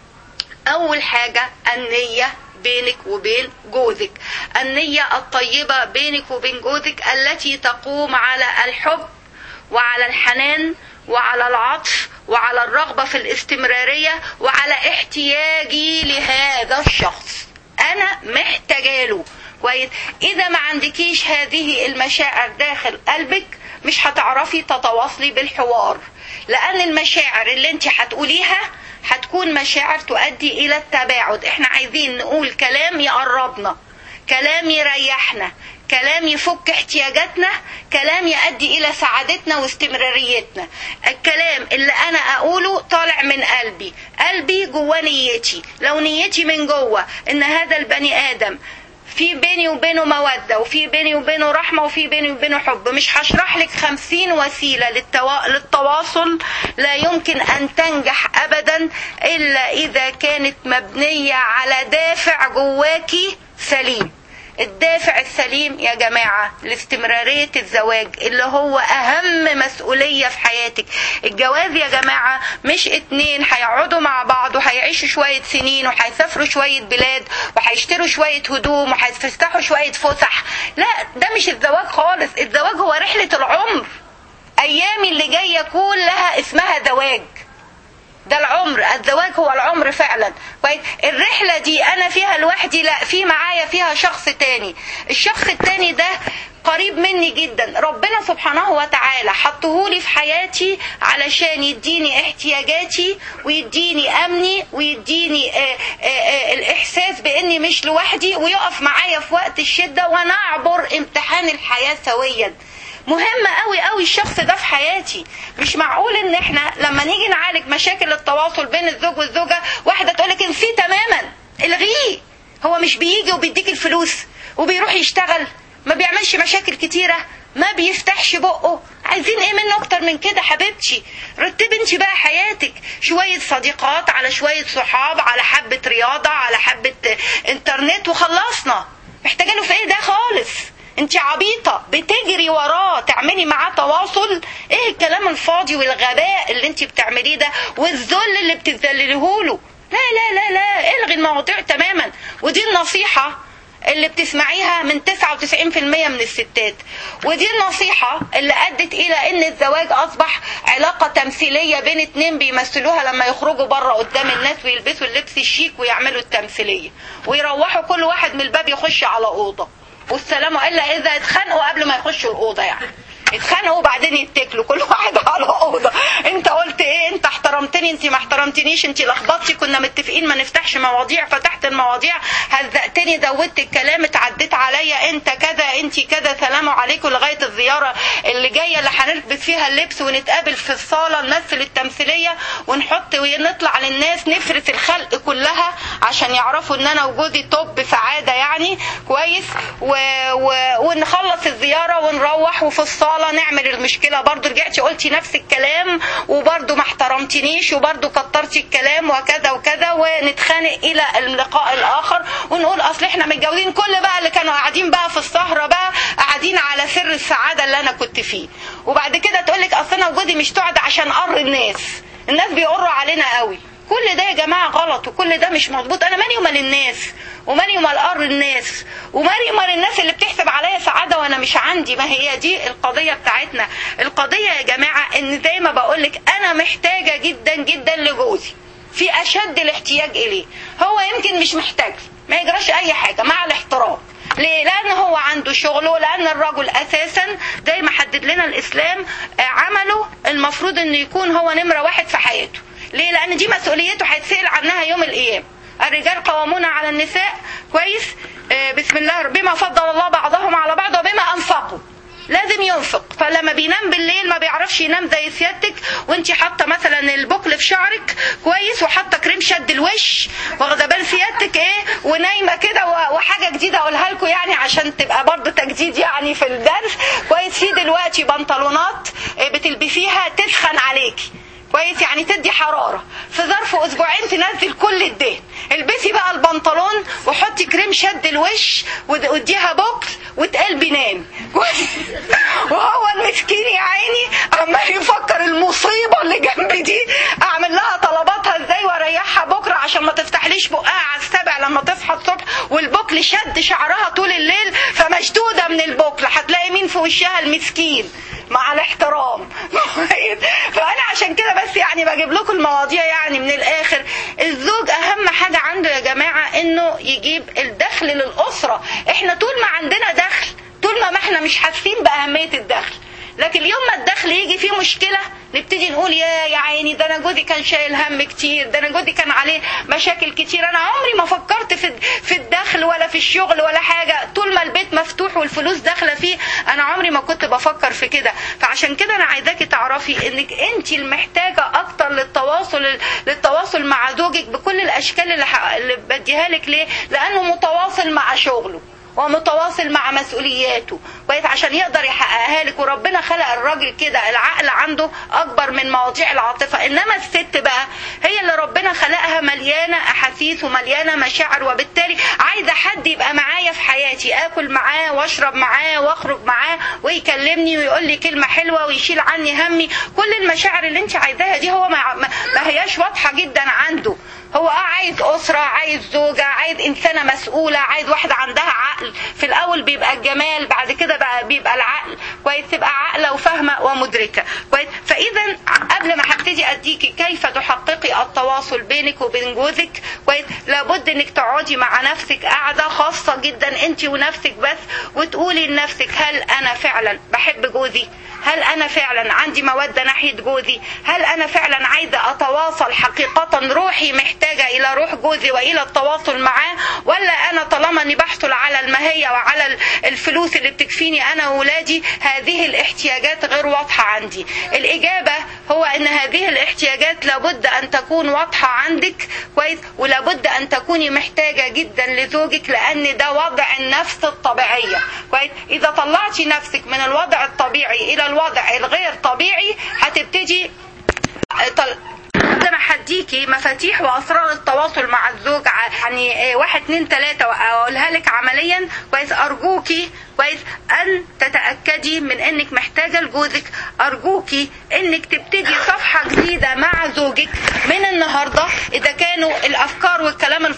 اول حاجه النيه بينك وبين جوزك النيه الطيبه بينك وبين جوزك التي تقوم على الحب وعلى الحنان وعلى العطف وعلى الرغبه في الاستمراريه وعلى احتياجي لهذا الشخص انا محتاجاله كويس اذا ما عندكيش هذه المشاعر داخل قلبك مش هتعرفي تتواصلي بالحوار لان المشاعر اللي انت هتقوليها هتكون مشاعر تؤدي الى التباعد احنا عايزين نقول كلام يقربنا كلام يريحنا كلام يفك احتياجاتنا كلام يؤدي الى سعادتنا واستمراريتنا الكلام اللي انا اقوله طالع من قلبي قلبي جوه نيتي لو نيتي من جوه ان هذا البني ادم في بيني وبينه مودة وفي بيني وبينه رحمة وفي بيني وبينه حب مش هشرح لك خمسين وسيلة للتوا... للتواصل لا يمكن أن تنجح أبدا إلا إذا كانت مبنية على دافع جواكي سليم الدافع السليم يا جماعة لاستمرارية الزواج اللي هو أهم مسؤولية في حياتك الجواز يا جماعة مش اتنين هيقعدوا مع بعض وهيعيشوا شوية سنين وهيسافروا شوية بلاد وهيشتروا شوية هدوم وهيفتحوا شوية فسح لا ده مش الزواج خالص الزواج هو رحلة العمر أيامي اللي جاية كلها اسمها زواج ده العمر الزواج هو العمر فعلا كويس الرحله دي انا فيها لوحدي لا في معايا فيها شخص تاني الشخص التاني ده قريب مني جدا ربنا سبحانه وتعالى حطهولي في حياتي علشان يديني احتياجاتي ويديني امني ويديني آآ آآ الاحساس باني مش لوحدي ويقف معايا في وقت الشده ونعبر امتحان الحياه سويا مهم قوي قوي الشخص ده في حياتي مش معقول ان احنا لما نيجي نعالج مشاكل التواصل بين الزوج والزوجه واحده تقول لك انسيه تماما الغيه هو مش بيجي وبيديك الفلوس وبيروح يشتغل ما بيعملش مشاكل كتيره ما بيفتحش بقه عايزين ايه منه اكتر من كده حبيبتي رتبي انت بقى حياتك شويه صديقات على شويه صحاب على حبه رياضه على حبه انترنت وخلصنا محتاجه له في ايه ده خالص انت عبيطة بتجري وراه تعملي معاه تواصل ايه الكلام الفاضي والغباء اللي انت بتعمليه ده والذل اللي بتذلليه له لا لا لا لا الغي المواضيع تماما ودي النصيحة اللي بتسمعيها من 99% من الستات ودي النصيحة اللي أدت إلى أن الزواج أصبح علاقة تمثيلية بين اتنين بيمثلوها لما يخرجوا بره قدام الناس ويلبسوا اللبس الشيك ويعملوا التمثيلية ويروحوا كل واحد من الباب يخش على أوضة والسلام الا اذا اتخانقوا قبل ما يخشوا الاوضه يعني اتخانقوا وبعدين يتكلوا كل واحد على اوضه انت قلت ايه انت احترمتني انت ما احترمتنيش انت لخبطتي كنا متفقين ما نفتحش مواضيع فتحت المواضيع هزقتني زودت الكلام اتعديت عليا انت كذا انت كذا سلام عليكم لغايه الزياره اللي جايه اللي هنلبس فيها اللبس ونتقابل في الصاله نمثل التمثيليه ونحط ونطلع للناس نفرس الخلق كلها عشان يعرفوا ان انا وجوزي توب سعاده يعني كويس و... و... ونخلص الزياره ونروح وفي الصاله نعمل المشكله برضو رجعتي قلتي نفس الكلام وبرضو ما احترمتنيش وبرضو كترتي الكلام وكذا وكذا ونتخانق الى اللقاء الاخر ونقول اصل احنا متجوزين كل بقى اللي كانوا قاعدين بقى في السهره بقى قاعدين على سر السعاده اللي انا كنت فيه وبعد كده تقول لك اصل انا وجودي مش تقعد عشان قر الناس الناس بيقروا علينا قوي كل ده يا جماعه غلط وكل ده مش مظبوط انا مالي ومال الناس ومالي ومال قر الناس ومالي ومال الناس اللي بتحسب عليا سعاده وانا مش عندي ما هي دي القضيه بتاعتنا القضيه يا جماعه ان زي ما بقول لك انا محتاجه جدا جدا لجوزي في اشد الاحتياج اليه هو يمكن مش محتاج ما يجراش اي حاجه مع الاحترام ليه؟ لأن هو عنده شغله ولأن الرجل أساسا زي ما حدد لنا الإسلام عمله المفروض إنه يكون هو نمرة واحد في حياته. ليه؟ لأن دي مسؤوليته هيتسأل عنها يوم القيامة. الرجال قوامون على النساء كويس؟ آه بسم الله بما فضل الله بعضهم على بعض وبما أنفقوا. لازم ينفق فلما بينام بالليل ما بيعرفش ينام زي سيادتك وانت حاطه مثلا البكل في شعرك كويس وحاطه كريم شد الوش واخده بال سيادتك ايه ونايمه كده وحاجه جديده اقولها لكم يعني عشان تبقى برضو تجديد يعني في الدرس كويس في دلوقتي بنطلونات بتلبسيها تسخن عليكي كويس يعني تدي حرارة في ظرف أسبوعين تنزل كل الدهن البسي بقى البنطلون وحطي كريم شد الوش واديها بوكس وتقلبي نام كويس وهو المسكين يا عيني عمال يفكر المصيبة اللي جنبي دي أعمل لها طلباتها ازاي واريحها بكرة عشان ما تفتحليش بقها على السبع لما تصحى الصبح والبوكل شد شعرها طول الليل فمشدودة من البوكل هتلاقي مين في وشها المسكين مع الاحترام فانا عشان كده بس يعني بجيب لكم المواضيع يعني من الاخر الزوج اهم حاجه عنده يا جماعه انه يجيب الدخل للاسره احنا طول ما عندنا دخل طول ما احنا مش حاسين باهميه الدخل لكن اليوم ما الدخل يجي فيه مشكله نبتدي نقول يا يا عيني ده انا جوزي كان شايل هم كتير ده انا جوزي كان عليه مشاكل كتير انا عمري ما فكرت في في الدخل ولا في الشغل ولا حاجه طول ما البيت مفتوح والفلوس داخله فيه انا عمري ما كنت بفكر في كده فعشان كده انا عايزاكي تعرفي انك انت المحتاجه اكتر للتواصل للتواصل مع زوجك بكل الاشكال اللي, اللي بديها لك ليه لانه متواصل مع شغله ومتواصل مع مسؤولياته كويس عشان يقدر يحققها لك وربنا خلق الراجل كده العقل عنده اكبر من مواضيع العاطفه انما الست بقى هي اللي ربنا خلقها مليانه احاسيس ومليانه مشاعر وبالتالي عايزه حد يبقى معايا في حياتي اكل معاه واشرب معاه واخرج معاه ويكلمني ويقول لي كلمه حلوه ويشيل عني همي كل المشاعر اللي انت عايزاها دي هو ما, ما هياش واضحه جدا عنده هو اه عايز أسرة عايز زوجة عايز إنسانة مسؤولة عايز واحدة عندها عقل في الأول بيبقى الجمال بعد كده بقى بيبقى العقل كويس تبقى عاقلة وفاهمة ومدركة كويس فإذا قبل ما هبتدي أديكي كيف تحققي التواصل بينك وبين جوزك كويس لابد إنك تقعدي مع نفسك قاعدة خاصة جدا أنت ونفسك بس وتقولي لنفسك هل أنا فعلا بحب جوزي هل أنا فعلا عندي مودة ناحية جوزي هل أنا فعلا عايزة أتواصل حقيقة روحي محتاجة إلى روح جوزي وإلى التواصل معاه ولا أنا طالما أني بحصل على المهية وعلى الفلوس اللي بتكفيني أنا وولادي هذه الاحتياجات غير واضحة عندي الإجابة هو أن هذه الاحتياجات لابد أن تكون واضحة عندك كويس ولابد أن تكوني محتاجة جدا لزوجك لأن ده وضع النفس الطبيعية كويس إذا طلعتي نفسك من الوضع الطبيعي إلى الوضع الغير طبيعي هتبتدي انا هديكي مفاتيح واسرار التواصل مع الزوج يعني واحد اتنين تلاته اقولها لك عمليا كويس ارجوكي كويس ان تتاكدي من انك محتاجه لجوزك ارجوكي انك تبتدي صفحه جديده مع زوجك من النهارده اذا كانوا الافكار والكلام الفاضي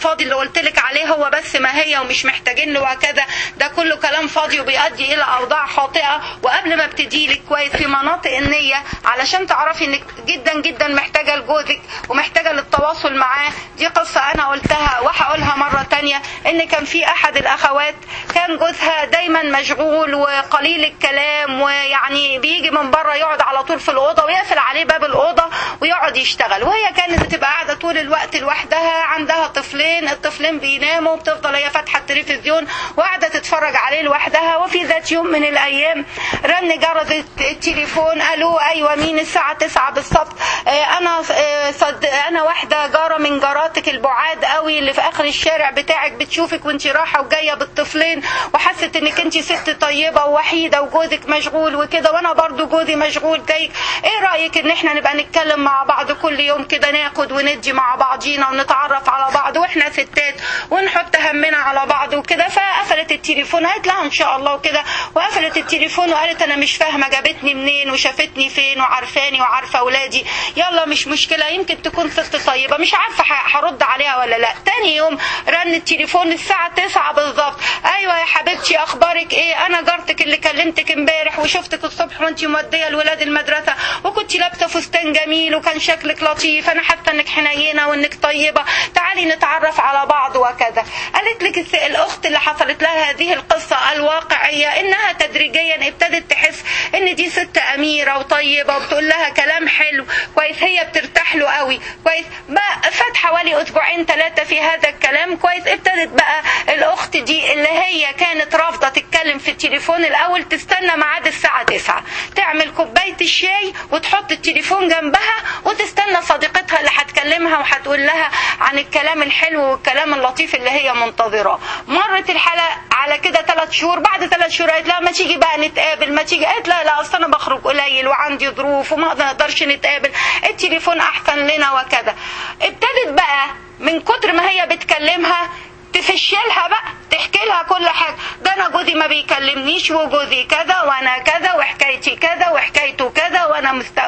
الفاضي اللي قلت لك عليه هو بس ما هي ومش محتاجين له وكذا ده كله كلام فاضي وبيؤدي الى اوضاع خاطئه وقبل ما ابتدي لك كويس في مناطق النيه علشان تعرفي انك جدا جدا محتاجه لجوزك ومحتاجه للتواصل معاه دي قصه انا قلتها وهقولها مره تانية ان كان في احد الاخوات كان جوزها دايما مشغول وقليل الكلام ويعني بيجي من بره يقعد على طول في الاوضه ويقفل عليه باب الاوضه ويقعد يشتغل وهي كانت بتبقى قاعده طول الوقت لوحدها عندها طفلين الطفلين بيناموا بتفضل هي فاتحه التلفزيون وقاعده تتفرج عليه لوحدها وفي ذات يوم من الايام رن جرس التليفون قالوا ايوه مين الساعه 9 بالظبط آه انا آه صد انا واحده جاره من جاراتك البعاد قوي اللي في اخر الشارع بتاعك بتشوفك وانت رايحه وجايه بالطفلين وحست انك انت ست طيبه ووحيده وجوزك مشغول وكده وانا برضو جوزي مشغول زيك ايه رايك ان احنا نبقى نتكلم مع بعض كل يوم كده ناخد وندي مع بعضينا ونتعرف على بعض واحنا ستات ونحط همنا على بعض وكده فقفلت التليفون قالت لها ان شاء الله وكده وقفلت التليفون وقالت انا مش فاهمه جابتني منين وشافتني فين وعارفاني وعارفه اولادي يلا مش مشكله يمكن تكون ست طيبه مش عارفه هرد عليها ولا لا تاني يوم رن التليفون الساعه 9 بالظبط ايوه يا حبيبتي اخبارك ايه انا جارتك اللي كلمتك امبارح وشفتك الصبح وانت موديه الولاد المدرسه وكنت لابسه فستان جميل وكان شكلك لطيف انا حاسه انك حنينه وانك طيبه تعالي نتعرف على بعض وكذا قالت لك الاخت اللي حصلت لها هذه القصه الواقعيه انها تدريجيا ابتدت تحس ان دي ست اميره وطيبه وبتقول لها كلام حلو كويس هي بترتاح له قوي كويس بقى فات حوالي اسبوعين ثلاثه في هذا الكلام كويس ابتدت بقى الاخت دي اللي هي كانت رافضه تتكلم في التليفون الاول تستنى ميعاد الساعه 9 تعمل كوبايه الشاي وتحط التليفون جنبها وتستنى صديقتها اللي هتكلمها وهتقول لها عن الكلام الحلو والكلام اللطيف اللي هي منتظراه مرت الحاله على كده ثلاث شهور بعد ثلاث شهور قالت لها ما تيجي بقى نتقابل ما تيجي قالت لا لا اصل انا بخرج قليل وعندي ظروف وما نقدرش نتقابل التليفون احسن لنا وكذا ابتدت بقى من كتر ما هي بتكلمها تفشلها بقى تحكي لها كل حاجه ده انا جوزي ما بيكلمنيش وجوزي كذا وانا كذا وحكايتي كذا وحكايته كذا وانا مست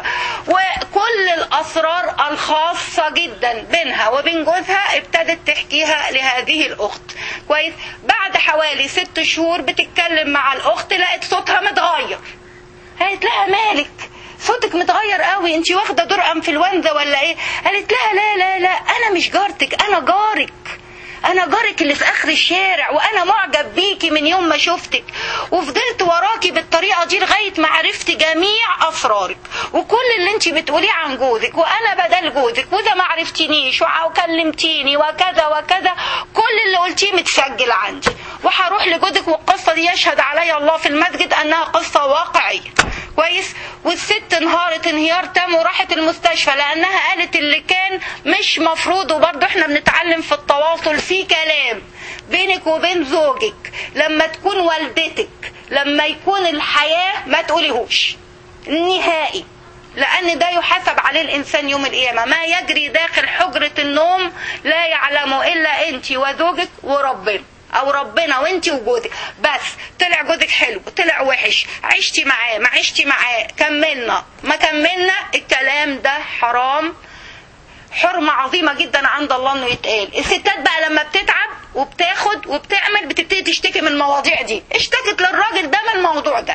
وكل الاسرار الخاصه جدا بينها وبين جوزها ابتدت تحكيها لهذه الاخت كويس بعد حوالي ست شهور بتتكلم مع الاخت لقت صوتها متغير قالت لها مالك صوتك متغير قوي انت واخده دور انفلونزا ولا ايه قالت لها لا لا لا انا مش جارتك انا جارك انا جارك اللي في اخر الشارع وانا معجب بيكي من يوم ما شفتك وفضلت وراكي بالطريقه دي لغايه ما عرفت جميع اسرارك وكل اللي انت بتقوليه عن جوزك وانا بدل جوزك واذا ما عرفتنيش وكلمتيني وكذا وكذا كل اللي قلتيه متسجل عندي وهروح لجوزك والقصه دي يشهد علي الله في المسجد انها قصه واقعيه كويس والست انهارت انهيار تام وراحت المستشفى لانها قالت اللي كان مش مفروض وبرضه احنا بنتعلم في التواصل في كلام بينك وبين زوجك لما تكون والدتك لما يكون الحياة ما تقوليهوش نهائي لأن ده يحاسب عليه الإنسان يوم القيامة ما يجري داخل حجرة النوم لا يعلمه إلا أنت وزوجك وربنا او ربنا وانت وجوزك بس طلع جوزك حلو طلع وحش عشتي معاه ما عشتي معاه كملنا ما كملنا الكلام ده حرام حرمة عظيمة جدا عند الله انه يتقال الستات بقى لما بتتعب وبتاخد وبتعمل بتبتدي تشتكي من المواضيع دي اشتكت للراجل ده من الموضوع ده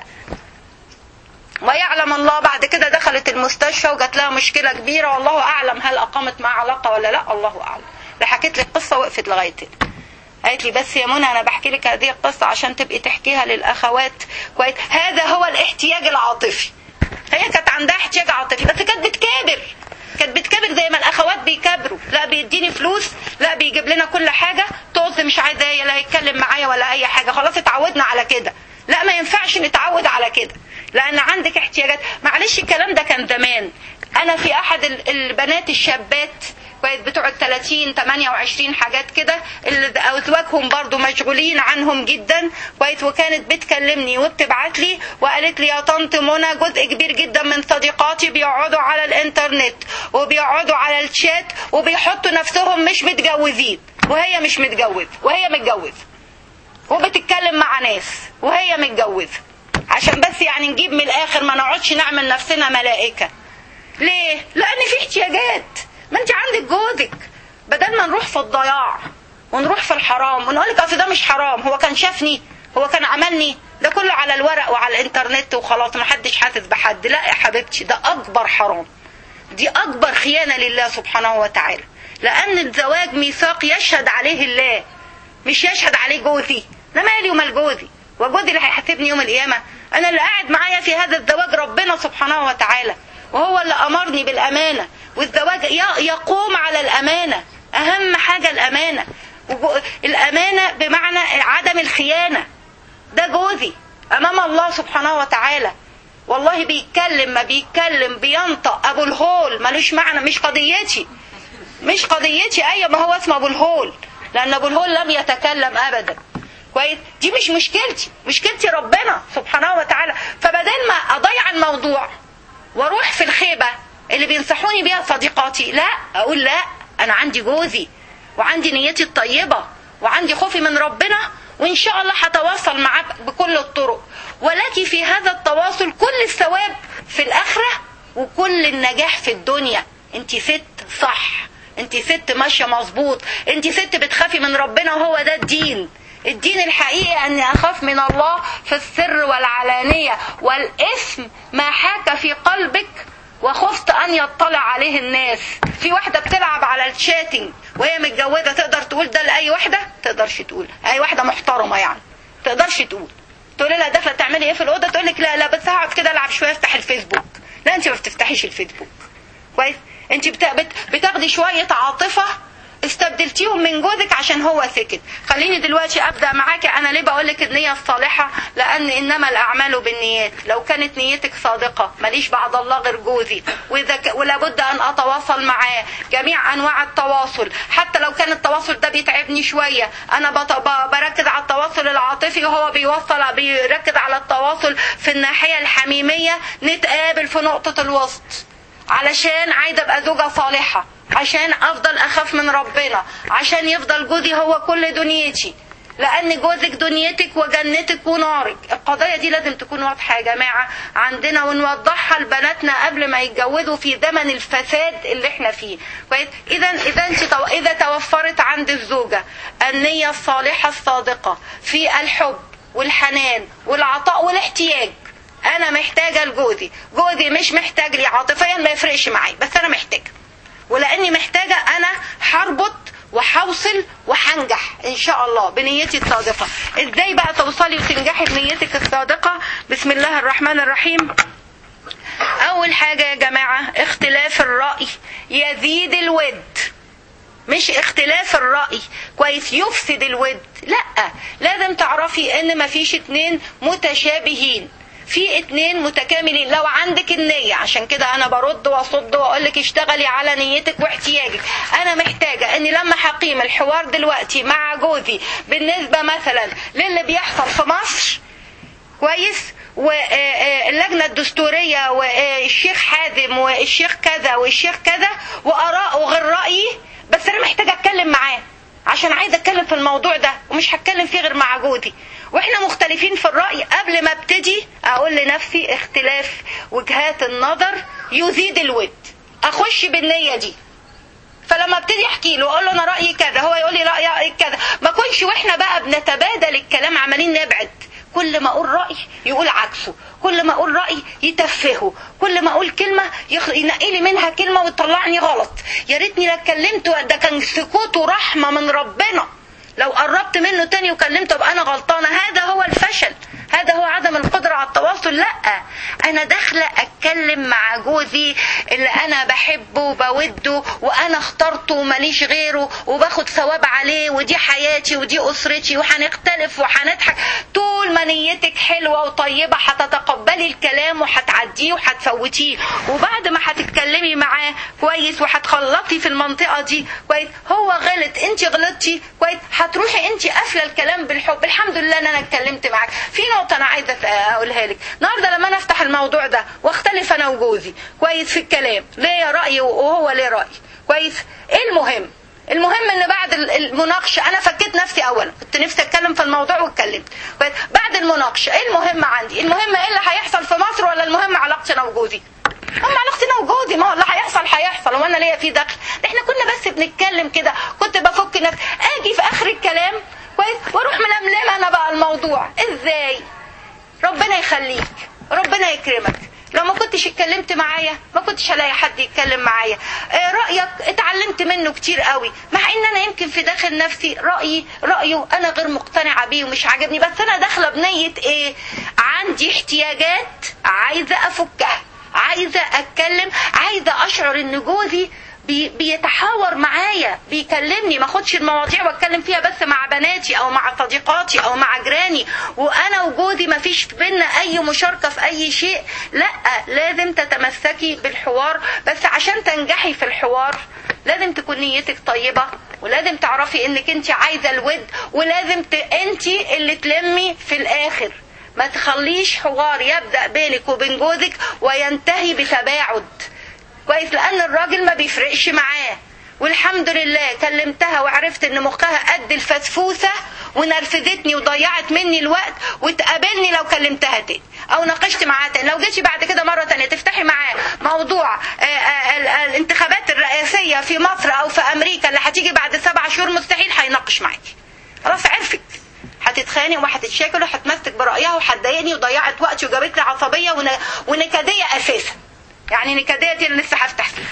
ويعلم الله بعد كده دخلت المستشفى وجات لها مشكلة كبيرة والله أعلم هل أقامت معها علاقة ولا لا الله أعلم حكيت لي القصة وقفت لغاية هنا قالت لي بس يا منى انا بحكي لك هذه القصه عشان تبقي تحكيها للاخوات كويس هذا هو الاحتياج العاطفي هي كانت عندها احتياج عاطفي بس كانت بتكابر كانت بتكابر زي ما الاخوات بيكابروا لا بيديني فلوس لا بيجيب لنا كل حاجه طز مش عايزه لا يتكلم معايا ولا اي حاجه خلاص اتعودنا على كده لا ما ينفعش نتعود على كده لان عندك احتياجات معلش الكلام ده كان زمان انا في احد البنات الشابات كويس بتوع ال 30 28 حاجات كده اللي ازواجهم برضو مشغولين عنهم جدا كويس وكانت بتكلمني وبتبعت لي وقالت لي يا طنط منى جزء كبير جدا من صديقاتي بيقعدوا على الانترنت وبيقعدوا على الشات وبيحطوا نفسهم مش متجوزين وهي مش متجوزه وهي متجوزه وبتتكلم مع ناس وهي متجوزه عشان بس يعني نجيب من الاخر ما نقعدش نعمل نفسنا ملائكه ليه لان في احتياجات ما انت عندك جوزك بدل ما نروح في الضياع ونروح في الحرام ونقول لك اصل ده مش حرام هو كان شافني هو كان عملني ده كله على الورق وعلى الانترنت وخلاص ما حدش حاسس بحد لا يا حبيبتي ده اكبر حرام دي اكبر خيانه لله سبحانه وتعالى لان الزواج ميثاق يشهد عليه الله مش يشهد عليه جوزي انا مالي ومال جوزي وجوزي اللي هيحاسبني يوم القيامه انا اللي قاعد معايا في هذا الزواج ربنا سبحانه وتعالى وهو اللي امرني بالامانه والزواج يقوم على الامانه اهم حاجه الامانه الامانه بمعنى عدم الخيانه ده جوزي امام الله سبحانه وتعالى والله بيتكلم ما بيتكلم بينطق ابو الهول ملوش معنى مش قضيتي مش قضيتي ايوه ما هو اسمه ابو الهول لان ابو الهول لم يتكلم ابدا كويس دي مش مشكلتي مشكلتي ربنا سبحانه وتعالى فبدل ما اضيع الموضوع واروح في الخيبه اللي بينصحوني بيها صديقاتي لا اقول لا انا عندي جوزي وعندي نيتي الطيبه وعندي خوفي من ربنا وان شاء الله هتواصل معاك بكل الطرق ولكن في هذا التواصل كل الثواب في الاخره وكل النجاح في الدنيا انت ست صح انت ست ماشيه مظبوط انت ست بتخافي من ربنا وهو ده الدين الدين الحقيقي اني اخاف من الله في السر والعلانيه والاثم ما حاك في قلبك وخفت ان يطلع عليه الناس في واحده بتلعب على الشاتنج وهي متجوزه تقدر تقول ده لاي واحده تقدرش تقول اي واحده محترمه يعني تقدرش تقول تقول لها داخله تعملي ايه في الاوضه تقول لك لا لا بس هقعد كده العب شويه افتح الفيسبوك لا انت ما بتفتحيش الفيسبوك كويس انت بتاخدي شويه عاطفه استبدلتيهم من جوزك عشان هو سكت خليني دلوقتي ابدا معاكي انا ليه بقول لك النيه الصالحه لان انما الاعمال بالنيات لو كانت نيتك صادقه ماليش بعد الله غير جوزي واذا ك... ولابد ان اتواصل معاه جميع انواع التواصل حتى لو كان التواصل ده بيتعبني شويه انا بط... ب... بركز على التواصل العاطفي وهو بيوصل بيركز على التواصل في الناحيه الحميميه نتقابل في نقطه الوسط علشان عايزه ابقى زوجه صالحه عشان افضل اخاف من ربنا عشان يفضل جوزي هو كل دنيتي لان جوزك دنيتك وجنتك ونارك القضايا دي لازم تكون واضحه يا جماعه عندنا ونوضحها لبناتنا قبل ما يتجوزوا في زمن الفساد اللي احنا فيه كويس اذا اذا انت تو... اذا توفرت عند الزوجه النيه الصالحه الصادقه في الحب والحنان والعطاء والاحتياج انا محتاجه لجوزي جوزي مش محتاج لي عاطفيا ما يفرقش معي بس انا محتاجه ولاني محتاجه انا هربط وهوصل وهنجح ان شاء الله بنيتي الصادقه ازاي بقى توصلي وتنجحي بنيتك الصادقه بسم الله الرحمن الرحيم اول حاجه يا جماعه اختلاف الراي يزيد الود مش اختلاف الرأي كويس يفسد الود لا لازم تعرفي ان مفيش اتنين متشابهين في اتنين متكاملين لو عندك النية عشان كده انا برد واصد واقول لك اشتغلي على نيتك واحتياجك انا محتاجة اني لما هقيم الحوار دلوقتي مع جوزي بالنسبة مثلا للي بيحصل في مصر كويس واللجنة الدستورية والشيخ حازم والشيخ كذا والشيخ كذا وآراءه غير رأيي بس أنا محتاجة أتكلم معاه عشان عايزة أتكلم في الموضوع ده ومش هتكلم فيه غير مع جوزي واحنا مختلفين في الرأي قبل ما ابتدي اقول لنفسي اختلاف وجهات النظر يزيد الود اخش بالنية دي فلما ابتدي احكي له اقول له انا رايي كذا هو يقول لي رايي كذا ما كنش واحنا بقى بنتبادل الكلام عمالين نبعد كل ما اقول راي يقول عكسه كل ما اقول راي يتفهه كل ما اقول كلمه يخ... ينقي لي منها كلمه وتطلعني غلط يا ريتني لا اتكلمت ده كان سكوته رحمه من ربنا لو قربت منه تاني وكلمته ابقى انا غلطانه هذا هو الفشل هذا هو عدم القدرة على التواصل لا انا داخلة اتكلم مع جوزي اللي انا بحبه وبوده وانا اخترته وماليش غيره وباخد ثواب عليه ودي حياتي ودي اسرتي وهنختلف وهنضحك طول ما نيتك حلوة وطيبة هتتقبلي الكلام وهتعديه وهتفوتيه وبعد ما هتتكلمي معاه كويس وهتخلطي في المنطقة دي كويس هو غلط انت غلطتي كويس هتروحي انت قافله الكلام بالحب الحمد لله ان انا اتكلمت معاك في نقطه انا عايزه اقولها لك النهارده لما انا افتح الموضوع ده واختلف انا وجوزي كويس في الكلام ليا راي وهو ليه راي كويس ايه المهم المهم ان بعد المناقشه انا فكيت نفسي اولا كنت نفسي اتكلم في الموضوع واتكلمت بعد المناقشه ايه المهم عندي المهم ايه اللي هيحصل في مصر ولا المهم علاقتي انا وجوزي اما علاقتنا وجوزي ما هو اللي هيحصل هيحصل وانا ليا فيه دخل احنا كنا بس بنتكلم كده كنت بفك نفسي اجي في اخر ربنا يخليك ربنا يكرمك لو ما كنتش اتكلمت معايا ما كنتش هلاقي حد يتكلم معايا آه، رايك اتعلمت منه كتير قوي مع ان انا يمكن في داخل نفسي رايي رايه انا غير مقتنعه بيه ومش عاجبني بس انا داخله بنيه ايه عندي احتياجات عايزه افكها عايزه اتكلم عايزه اشعر ان جوزي بي بيتحاور معايا بيكلمني ما اخدش المواضيع واتكلم فيها بس مع بناتي او مع صديقاتي او مع جيراني وانا وجوزي ما فيش بينا اي مشاركه في اي شيء لا لازم تتمسكي بالحوار بس عشان تنجحي في الحوار لازم تكون نيتك طيبه ولازم تعرفي انك انت عايزه الود ولازم ت... انت اللي تلمي في الاخر ما تخليش حوار يبدا بينك وبين جوزك وينتهي بتباعد كويس لان الراجل ما بيفرقش معاه والحمد لله كلمتها وعرفت ان مخها قد الفسفوسه ونرفزتني وضيعت مني الوقت وتقابلني لو كلمتها تاني او ناقشت معاها تاني لو جيتي بعد كده مره تانية تفتحي معاه موضوع آه، آه، ال- الانتخابات الرئاسيه في مصر او في امريكا اللي هتيجي بعد سبع شهور مستحيل هيناقش معاكي خلاص عرفت هتتخانق وهتتشاكل وهتمسك برايها وهتضايقني وضيعت وقتي وجابت لي عصبيه ون- ونكديه اساسا يعني نكديه دي اللي لسه هفتح فيها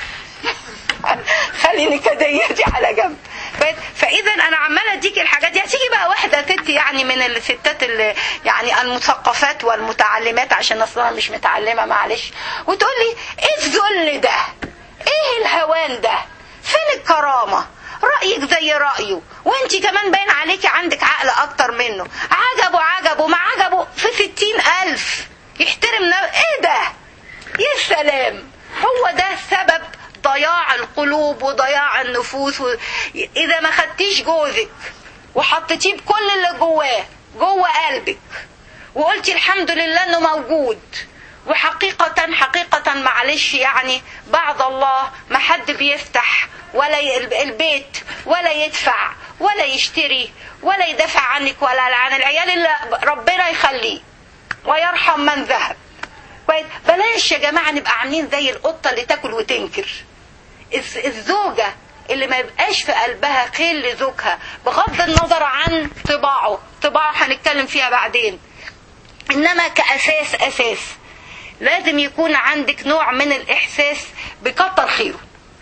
خلي نكديتي على جنب ف- فاذا انا عماله اديك الحاجات دي هتيجي بقى واحده ست يعني من الستات اللي يعني المثقفات والمتعلمات عشان اصلا مش متعلمه معلش وتقول لي ايه الذل ده ايه الهوان ده فين الكرامه رأيك زي رأيه وانت كمان باين عليكي عندك عقل اكتر منه عجبه عجبه ما عجبه في ستين الف يحترم نا- ايه ده يا سلام هو ده سبب ضياع القلوب وضياع النفوس و... اذا ما خدتيش جوزك وحطيتيه بكل اللي جواه جوه قلبك وقلتي الحمد لله انه موجود وحقيقة حقيقة معلش يعني بعد الله ما حد بيفتح ولا ي- البيت ولا يدفع ولا يشتري ولا يدافع عنك ولا عن العيال اللي ربنا يخليه ويرحم من ذهب كويس بلاش يا جماعة نبقى عاملين زي القطة اللي تاكل وتنكر الز- الزوجة اللي ما يبقاش في قلبها خير لزوجها بغض النظر عن طباعه طباعه هنتكلم فيها بعدين انما كاساس اساس لازم يكون عندك نوع من الاحساس بكتر خيره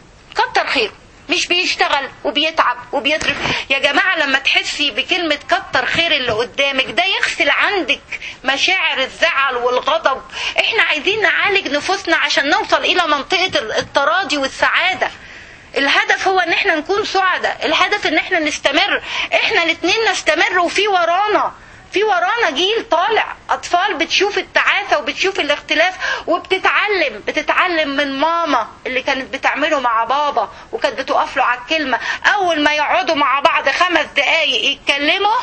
كتر خيره مش بيشتغل وبيتعب وبيصرف يا جماعة لما تحسي بكلمة كتر خير اللي قدامك ده يغسل عندك مشاعر الزعل والغضب احنا عايزين نعالج نفوسنا عشان نوصل الى منطقة التراضي والسعادة الهدف هو ان احنا نكون سعداء الهدف ان احنا نستمر احنا الاتنين نستمر وفي ورانا في ورانا جيل طالع اطفال بتشوف التعاسة وبتشوف الاختلاف وبتتعلم بتتعلم من ماما اللي كانت بتعمله مع بابا وكانت بتقف له على الكلمة اول ما يقعدوا مع بعض خمس دقايق يتكلموا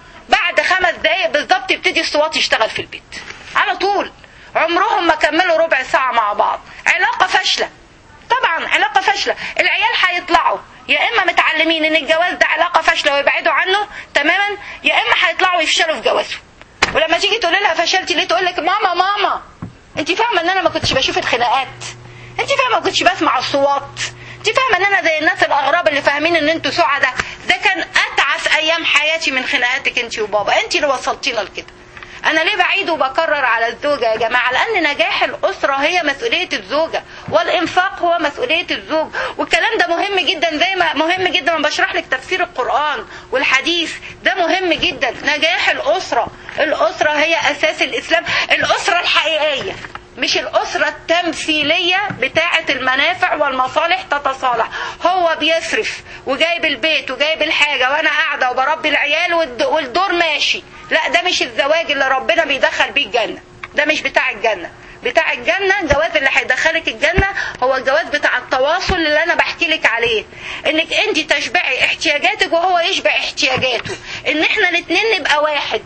بعد خمس دقايق بالظبط يبتدي الصوت يشتغل في البيت على طول عمرهم ما كملوا ربع ساعة مع بعض علاقة فاشلة طبعا علاقة فاشلة العيال هيطلعوا يا اما متعلمين ان الجواز ده علاقة فاشلة ويبعدوا عنه تماما يا اما هيطلعوا يفشلوا في جوازهم ولما تيجي تقول لها فشلتي ليه تقول لك ماما ماما انت فاهمه ان انا ما كنتش بشوف الخناقات انت فاهمه ما كنتش بسمع الصوات انت فاهمه ان انا زي الناس الاغراب اللي فاهمين ان انتوا سعداء ده كان اتعس ايام حياتي من خناقاتك انت وبابا انت اللي وصلتينا لكده انا ليه بعيد وبكرر على الزوجة يا جماعة لان نجاح الاسرة هي مسؤولية الزوجة والانفاق هو مسؤولية الزوج والكلام ده مهم جدا زي ما مهم جدا ما بشرح لك تفسير القرآن والحديث ده مهم جدا نجاح الاسرة الاسرة هي اساس الاسلام الاسرة الحقيقية مش الأسرة التمثيلية بتاعة المنافع والمصالح تتصالح هو بيصرف وجايب البيت وجايب الحاجة وأنا قاعدة وبربي العيال والد- والدور ماشي لا ده مش الزواج اللي ربنا بيدخل بيه الجنة ده مش بتاع الجنة بتاع الجنة الجواز اللي هيدخلك الجنة هو الجواز بتاع التواصل اللي أنا بحكي لك عليه إنك أنت تشبعي احتياجاتك وهو يشبع احتياجاته إن إحنا الاتنين نبقى واحد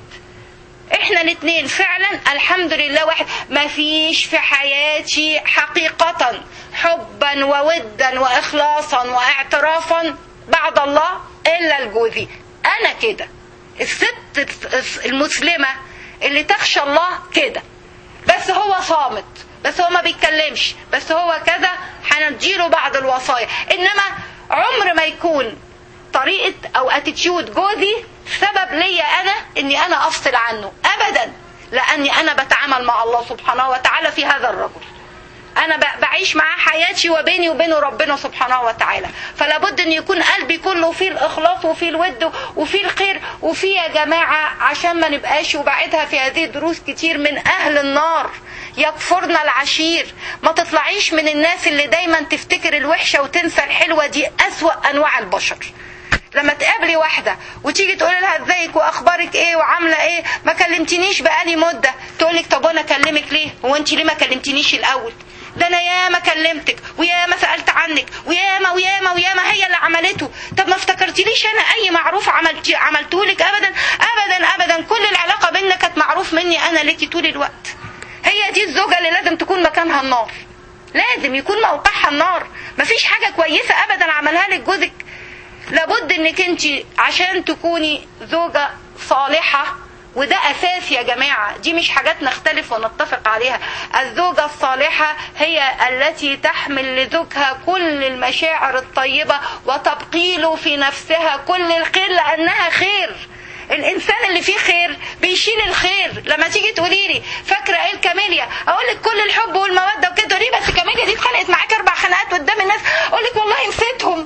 احنا الاثنين فعلا الحمد لله واحد ما فيش في حياتي حقيقة حبا وودا واخلاصا واعترافا بعد الله الا الجوزي انا كده الست المسلمة اللي تخشى الله كده بس هو صامت بس هو ما بيتكلمش بس هو كذا هنديله بعض الوصايا انما عمر ما يكون طريقة او اتيتيود جوزي سبب ليا انا اني انا افصل عنه ابدا لاني انا بتعامل مع الله سبحانه وتعالى في هذا الرجل انا ب- بعيش معاه حياتي وبيني وبينه ربنا سبحانه وتعالى فلا بد ان يكون قلبي كله فيه الاخلاص وفيه الود وفيه الخير وفيه يا جماعه عشان ما نبقاش وبعدها في هذه الدروس كتير من اهل النار يكفرن العشير ما تطلعيش من الناس اللي دايما تفتكر الوحشه وتنسى الحلوه دي اسوا انواع البشر لما تقابلي واحدة وتيجي تقولي لها ازيك واخبارك ايه وعاملة ايه ما كلمتنيش بقالي مدة تقولك طب وانا اكلمك ليه هو انت ليه ما كلمتنيش الاول ده انا ياما كلمتك وياما سالت عنك وياما وياما وياما هي اللي عملته طب ما افتكرتليش انا اي معروف عملت عملتهولك ابدا ابدا ابدا كل العلاقه بيننا كانت معروف مني انا ليكي طول الوقت هي دي الزوجه اللي لازم تكون مكانها النار لازم يكون موقعها النار مفيش حاجه كويسه ابدا عملها لك جوزك لابد انك انت عشان تكوني زوجة صالحة وده اساس يا جماعة دي مش حاجات نختلف ونتفق عليها الزوجة الصالحة هي التي تحمل لزوجها كل المشاعر الطيبة وتبقي له في نفسها كل الخير لانها خير الانسان اللي فيه خير بيشيل الخير لما تيجي تقولي لي فاكره ايه الكاميليا اقول لك كل الحب والموده وكده تقولي بس كاميليا دي اتخانقت معاك اربع خناقات قدام الناس اقول لك والله نسيتهم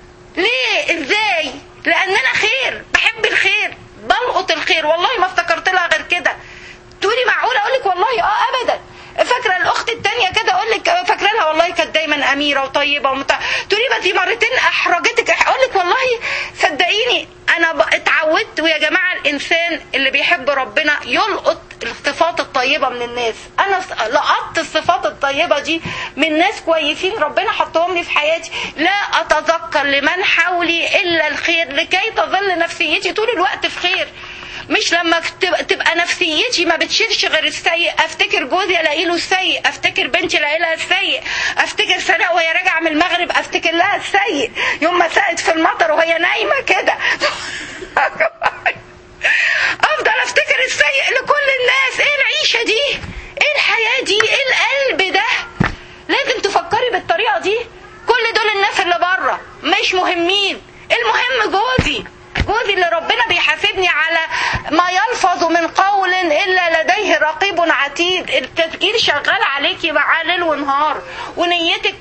ليه ازاي لان انا خير بحب الخير بلقط الخير والله ما افتكرت لها غير كده تقولي معقوله اقول لك والله اه ابدا فاكره الاخت التانية كده اقول لك فاكره لها والله كانت دايما اميره وطيبه ومتع... تقولي بس دي مرتين احرجتك اقول لك والله صدقيني انا ب... اتعودت ويا جماعه الانسان اللي بيحب ربنا يلقط الصفات الطيبه من الناس انا س- لقطت الصفات الطيبه دي من ناس كويسين ربنا حطهم لي في حياتي لا اتذكر لمن حولي الا الخير لكي تظل نفسيتي طول الوقت في خير مش لما تبقى- تبقى نفسيتي ما بتشيلش غير السيء افتكر جوزي الاقي له السيء افتكر بنتي الاقي لها السيء افتكر سناء وهي راجعه من المغرب افتكر لها السيء يوم ما سقت في المطر وهي نايمه كده افضل افتكر السيء لكل الناس ايه العيشه دي ايه الحياه دي ايه القلب ده لازم تفكري بالطريقه دي كل دول الناس اللي بره مش مهمين المهم جوزي جوزي اللي ربنا بيحاسبني على ما يلفظ من قول الا لديه رقيب عتيد التسجيل شغال عليكي معاه ليل ونهار ونيتك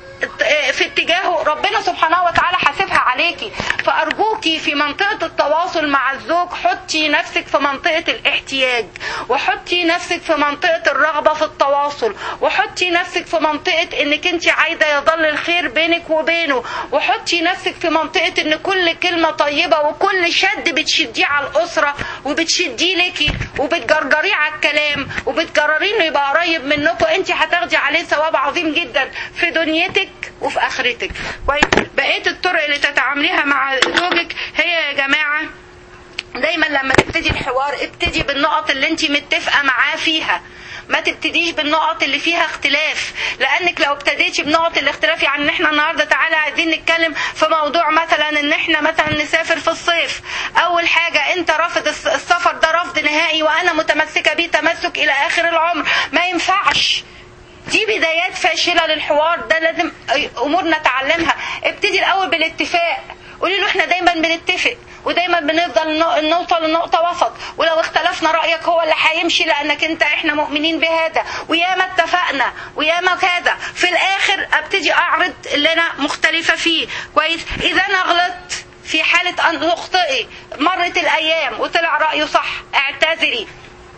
في اتجاهه ربنا سبحانه وتعالى حاسبها عليكي فأرجوكي في منطقة التواصل مع الزوج حطي نفسك في منطقة الاحتياج وحطي نفسك في منطقة الرغبة في التواصل وحطي نفسك في منطقة انك انت عايزة يظل الخير بينك وبينه وحطي نفسك في منطقة ان كل كلمة طيبة وكل شد بتشديه على الأسرة وبتشديه ليكي وبتجرجريه على الكلام وبتجرريه انه يبقى قريب منكم انت هتاخدي عليه ثواب عظيم جدا في دنيتك وفي اخرتك كويس بقيه الطرق اللي تتعامليها مع زوجك هي يا جماعه دايما لما تبتدي الحوار ابتدي بالنقط اللي انت متفقه معاه فيها ما تبتديش بالنقط اللي فيها اختلاف لانك لو ابتديتي بنقط الاختلاف يعني ان احنا النهارده تعالى عايزين نتكلم في موضوع مثلا ان احنا مثلا نسافر في الصيف اول حاجه انت رافض الس- السفر ده رفض نهائي وانا متمسكه بيه تمسك الى اخر العمر ما ينفعش دي بدايات فاشله للحوار ده لازم امور نتعلمها ابتدي الاول بالاتفاق قولي له احنا دايما بنتفق ودايما بنفضل نو- نوصل لنقطة وسط ولو اختلفنا رأيك هو اللي هيمشي لأنك انت احنا مؤمنين بهذا وياما اتفقنا وياما كذا في الآخر ابتدي أعرض اللي أنا مختلفة فيه كويس إذا أنا غلطت في حالة أن تخطئي مرت الأيام وطلع رأيه صح اعتذري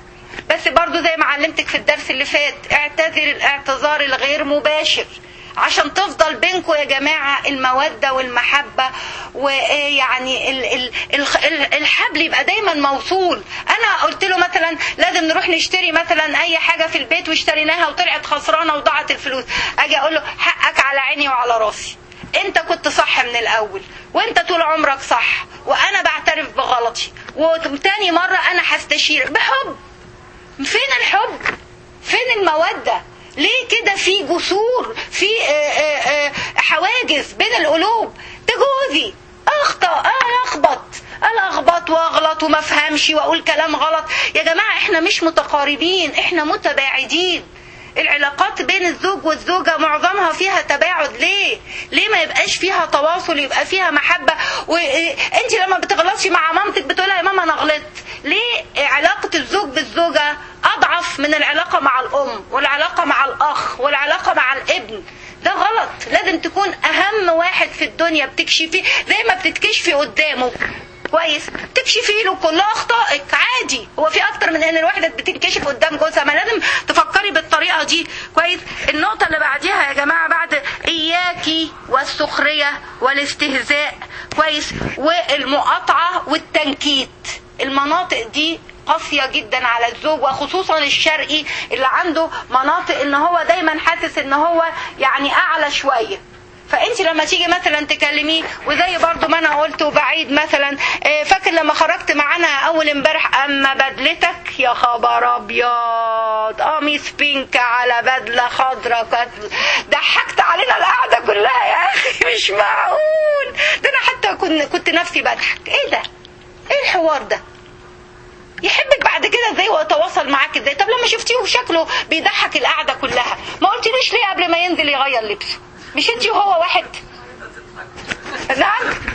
بس برضو زي ما علمتك في الدرس اللي فات اعتذر الاعتذار الغير مباشر عشان تفضل بينكم يا جماعة المودة والمحبة ويعني ال ال ال ال الحبل يبقى دايما موصول انا قلت له مثلا لازم نروح نشتري مثلا اي حاجة في البيت واشتريناها وطلعت خسرانة وضاعت الفلوس اجي اقول له حقك على عيني وعلى راسي انت كنت صح من الاول وانت طول عمرك صح وانا بعترف بغلطي وتاني مرة انا هستشير بحب فين الحب فين المودة ليه كده في جسور في آه، آه، آه، حواجز بين القلوب ده جوزي اخطا انا اخبط انا اخبط واغلط وما افهمش واقول كلام غلط يا جماعه احنا مش متقاربين احنا متباعدين العلاقات بين الزوج والزوجة معظمها فيها تباعد ليه؟ ليه ما يبقاش فيها تواصل يبقى فيها محبة وانت لما بتغلطي مع مامتك بتقولها يا ماما انا غلطت ليه علاقة الزوج بالزوجة اضعف من العلاقه مع الام والعلاقه مع الاخ والعلاقه مع الابن ده غلط لازم تكون اهم واحد في الدنيا بتكشفيه زي ما بتتكشفي قدامه كويس تكشفي له كل اخطائك عادي هو في اكتر من ان الواحده بتنكشف قدام جوزها ما لازم تفكري بالطريقه دي كويس النقطه اللي بعديها يا جماعه بعد اياكي والسخريه والاستهزاء كويس والمقاطعه والتنكيت المناطق دي قاسية جدا على الزوج وخصوصا الشرقي اللي عنده مناطق ان هو دايما حاسس ان هو يعني اعلى شوية فانت لما تيجي مثلا تكلميه وزي برضو ما انا قلت وبعيد مثلا آه، فاكر لما خرجت معانا اول امبارح اما بدلتك يا خبر ابيض قميص بينك على بدله خضراء كانت ضحكت علينا القعده كلها يا اخي مش معقول ده انا حتى كنت كنت نفسي بضحك ايه ده ايه الحوار ده يحبك بعد كده ازاي ويتواصل معاك ازاي طب لما شفتيه شكله بيضحك القعده كلها ما قلتليش ليه قبل ما ينزل يغير لبسه مش انت وهو واحد نعم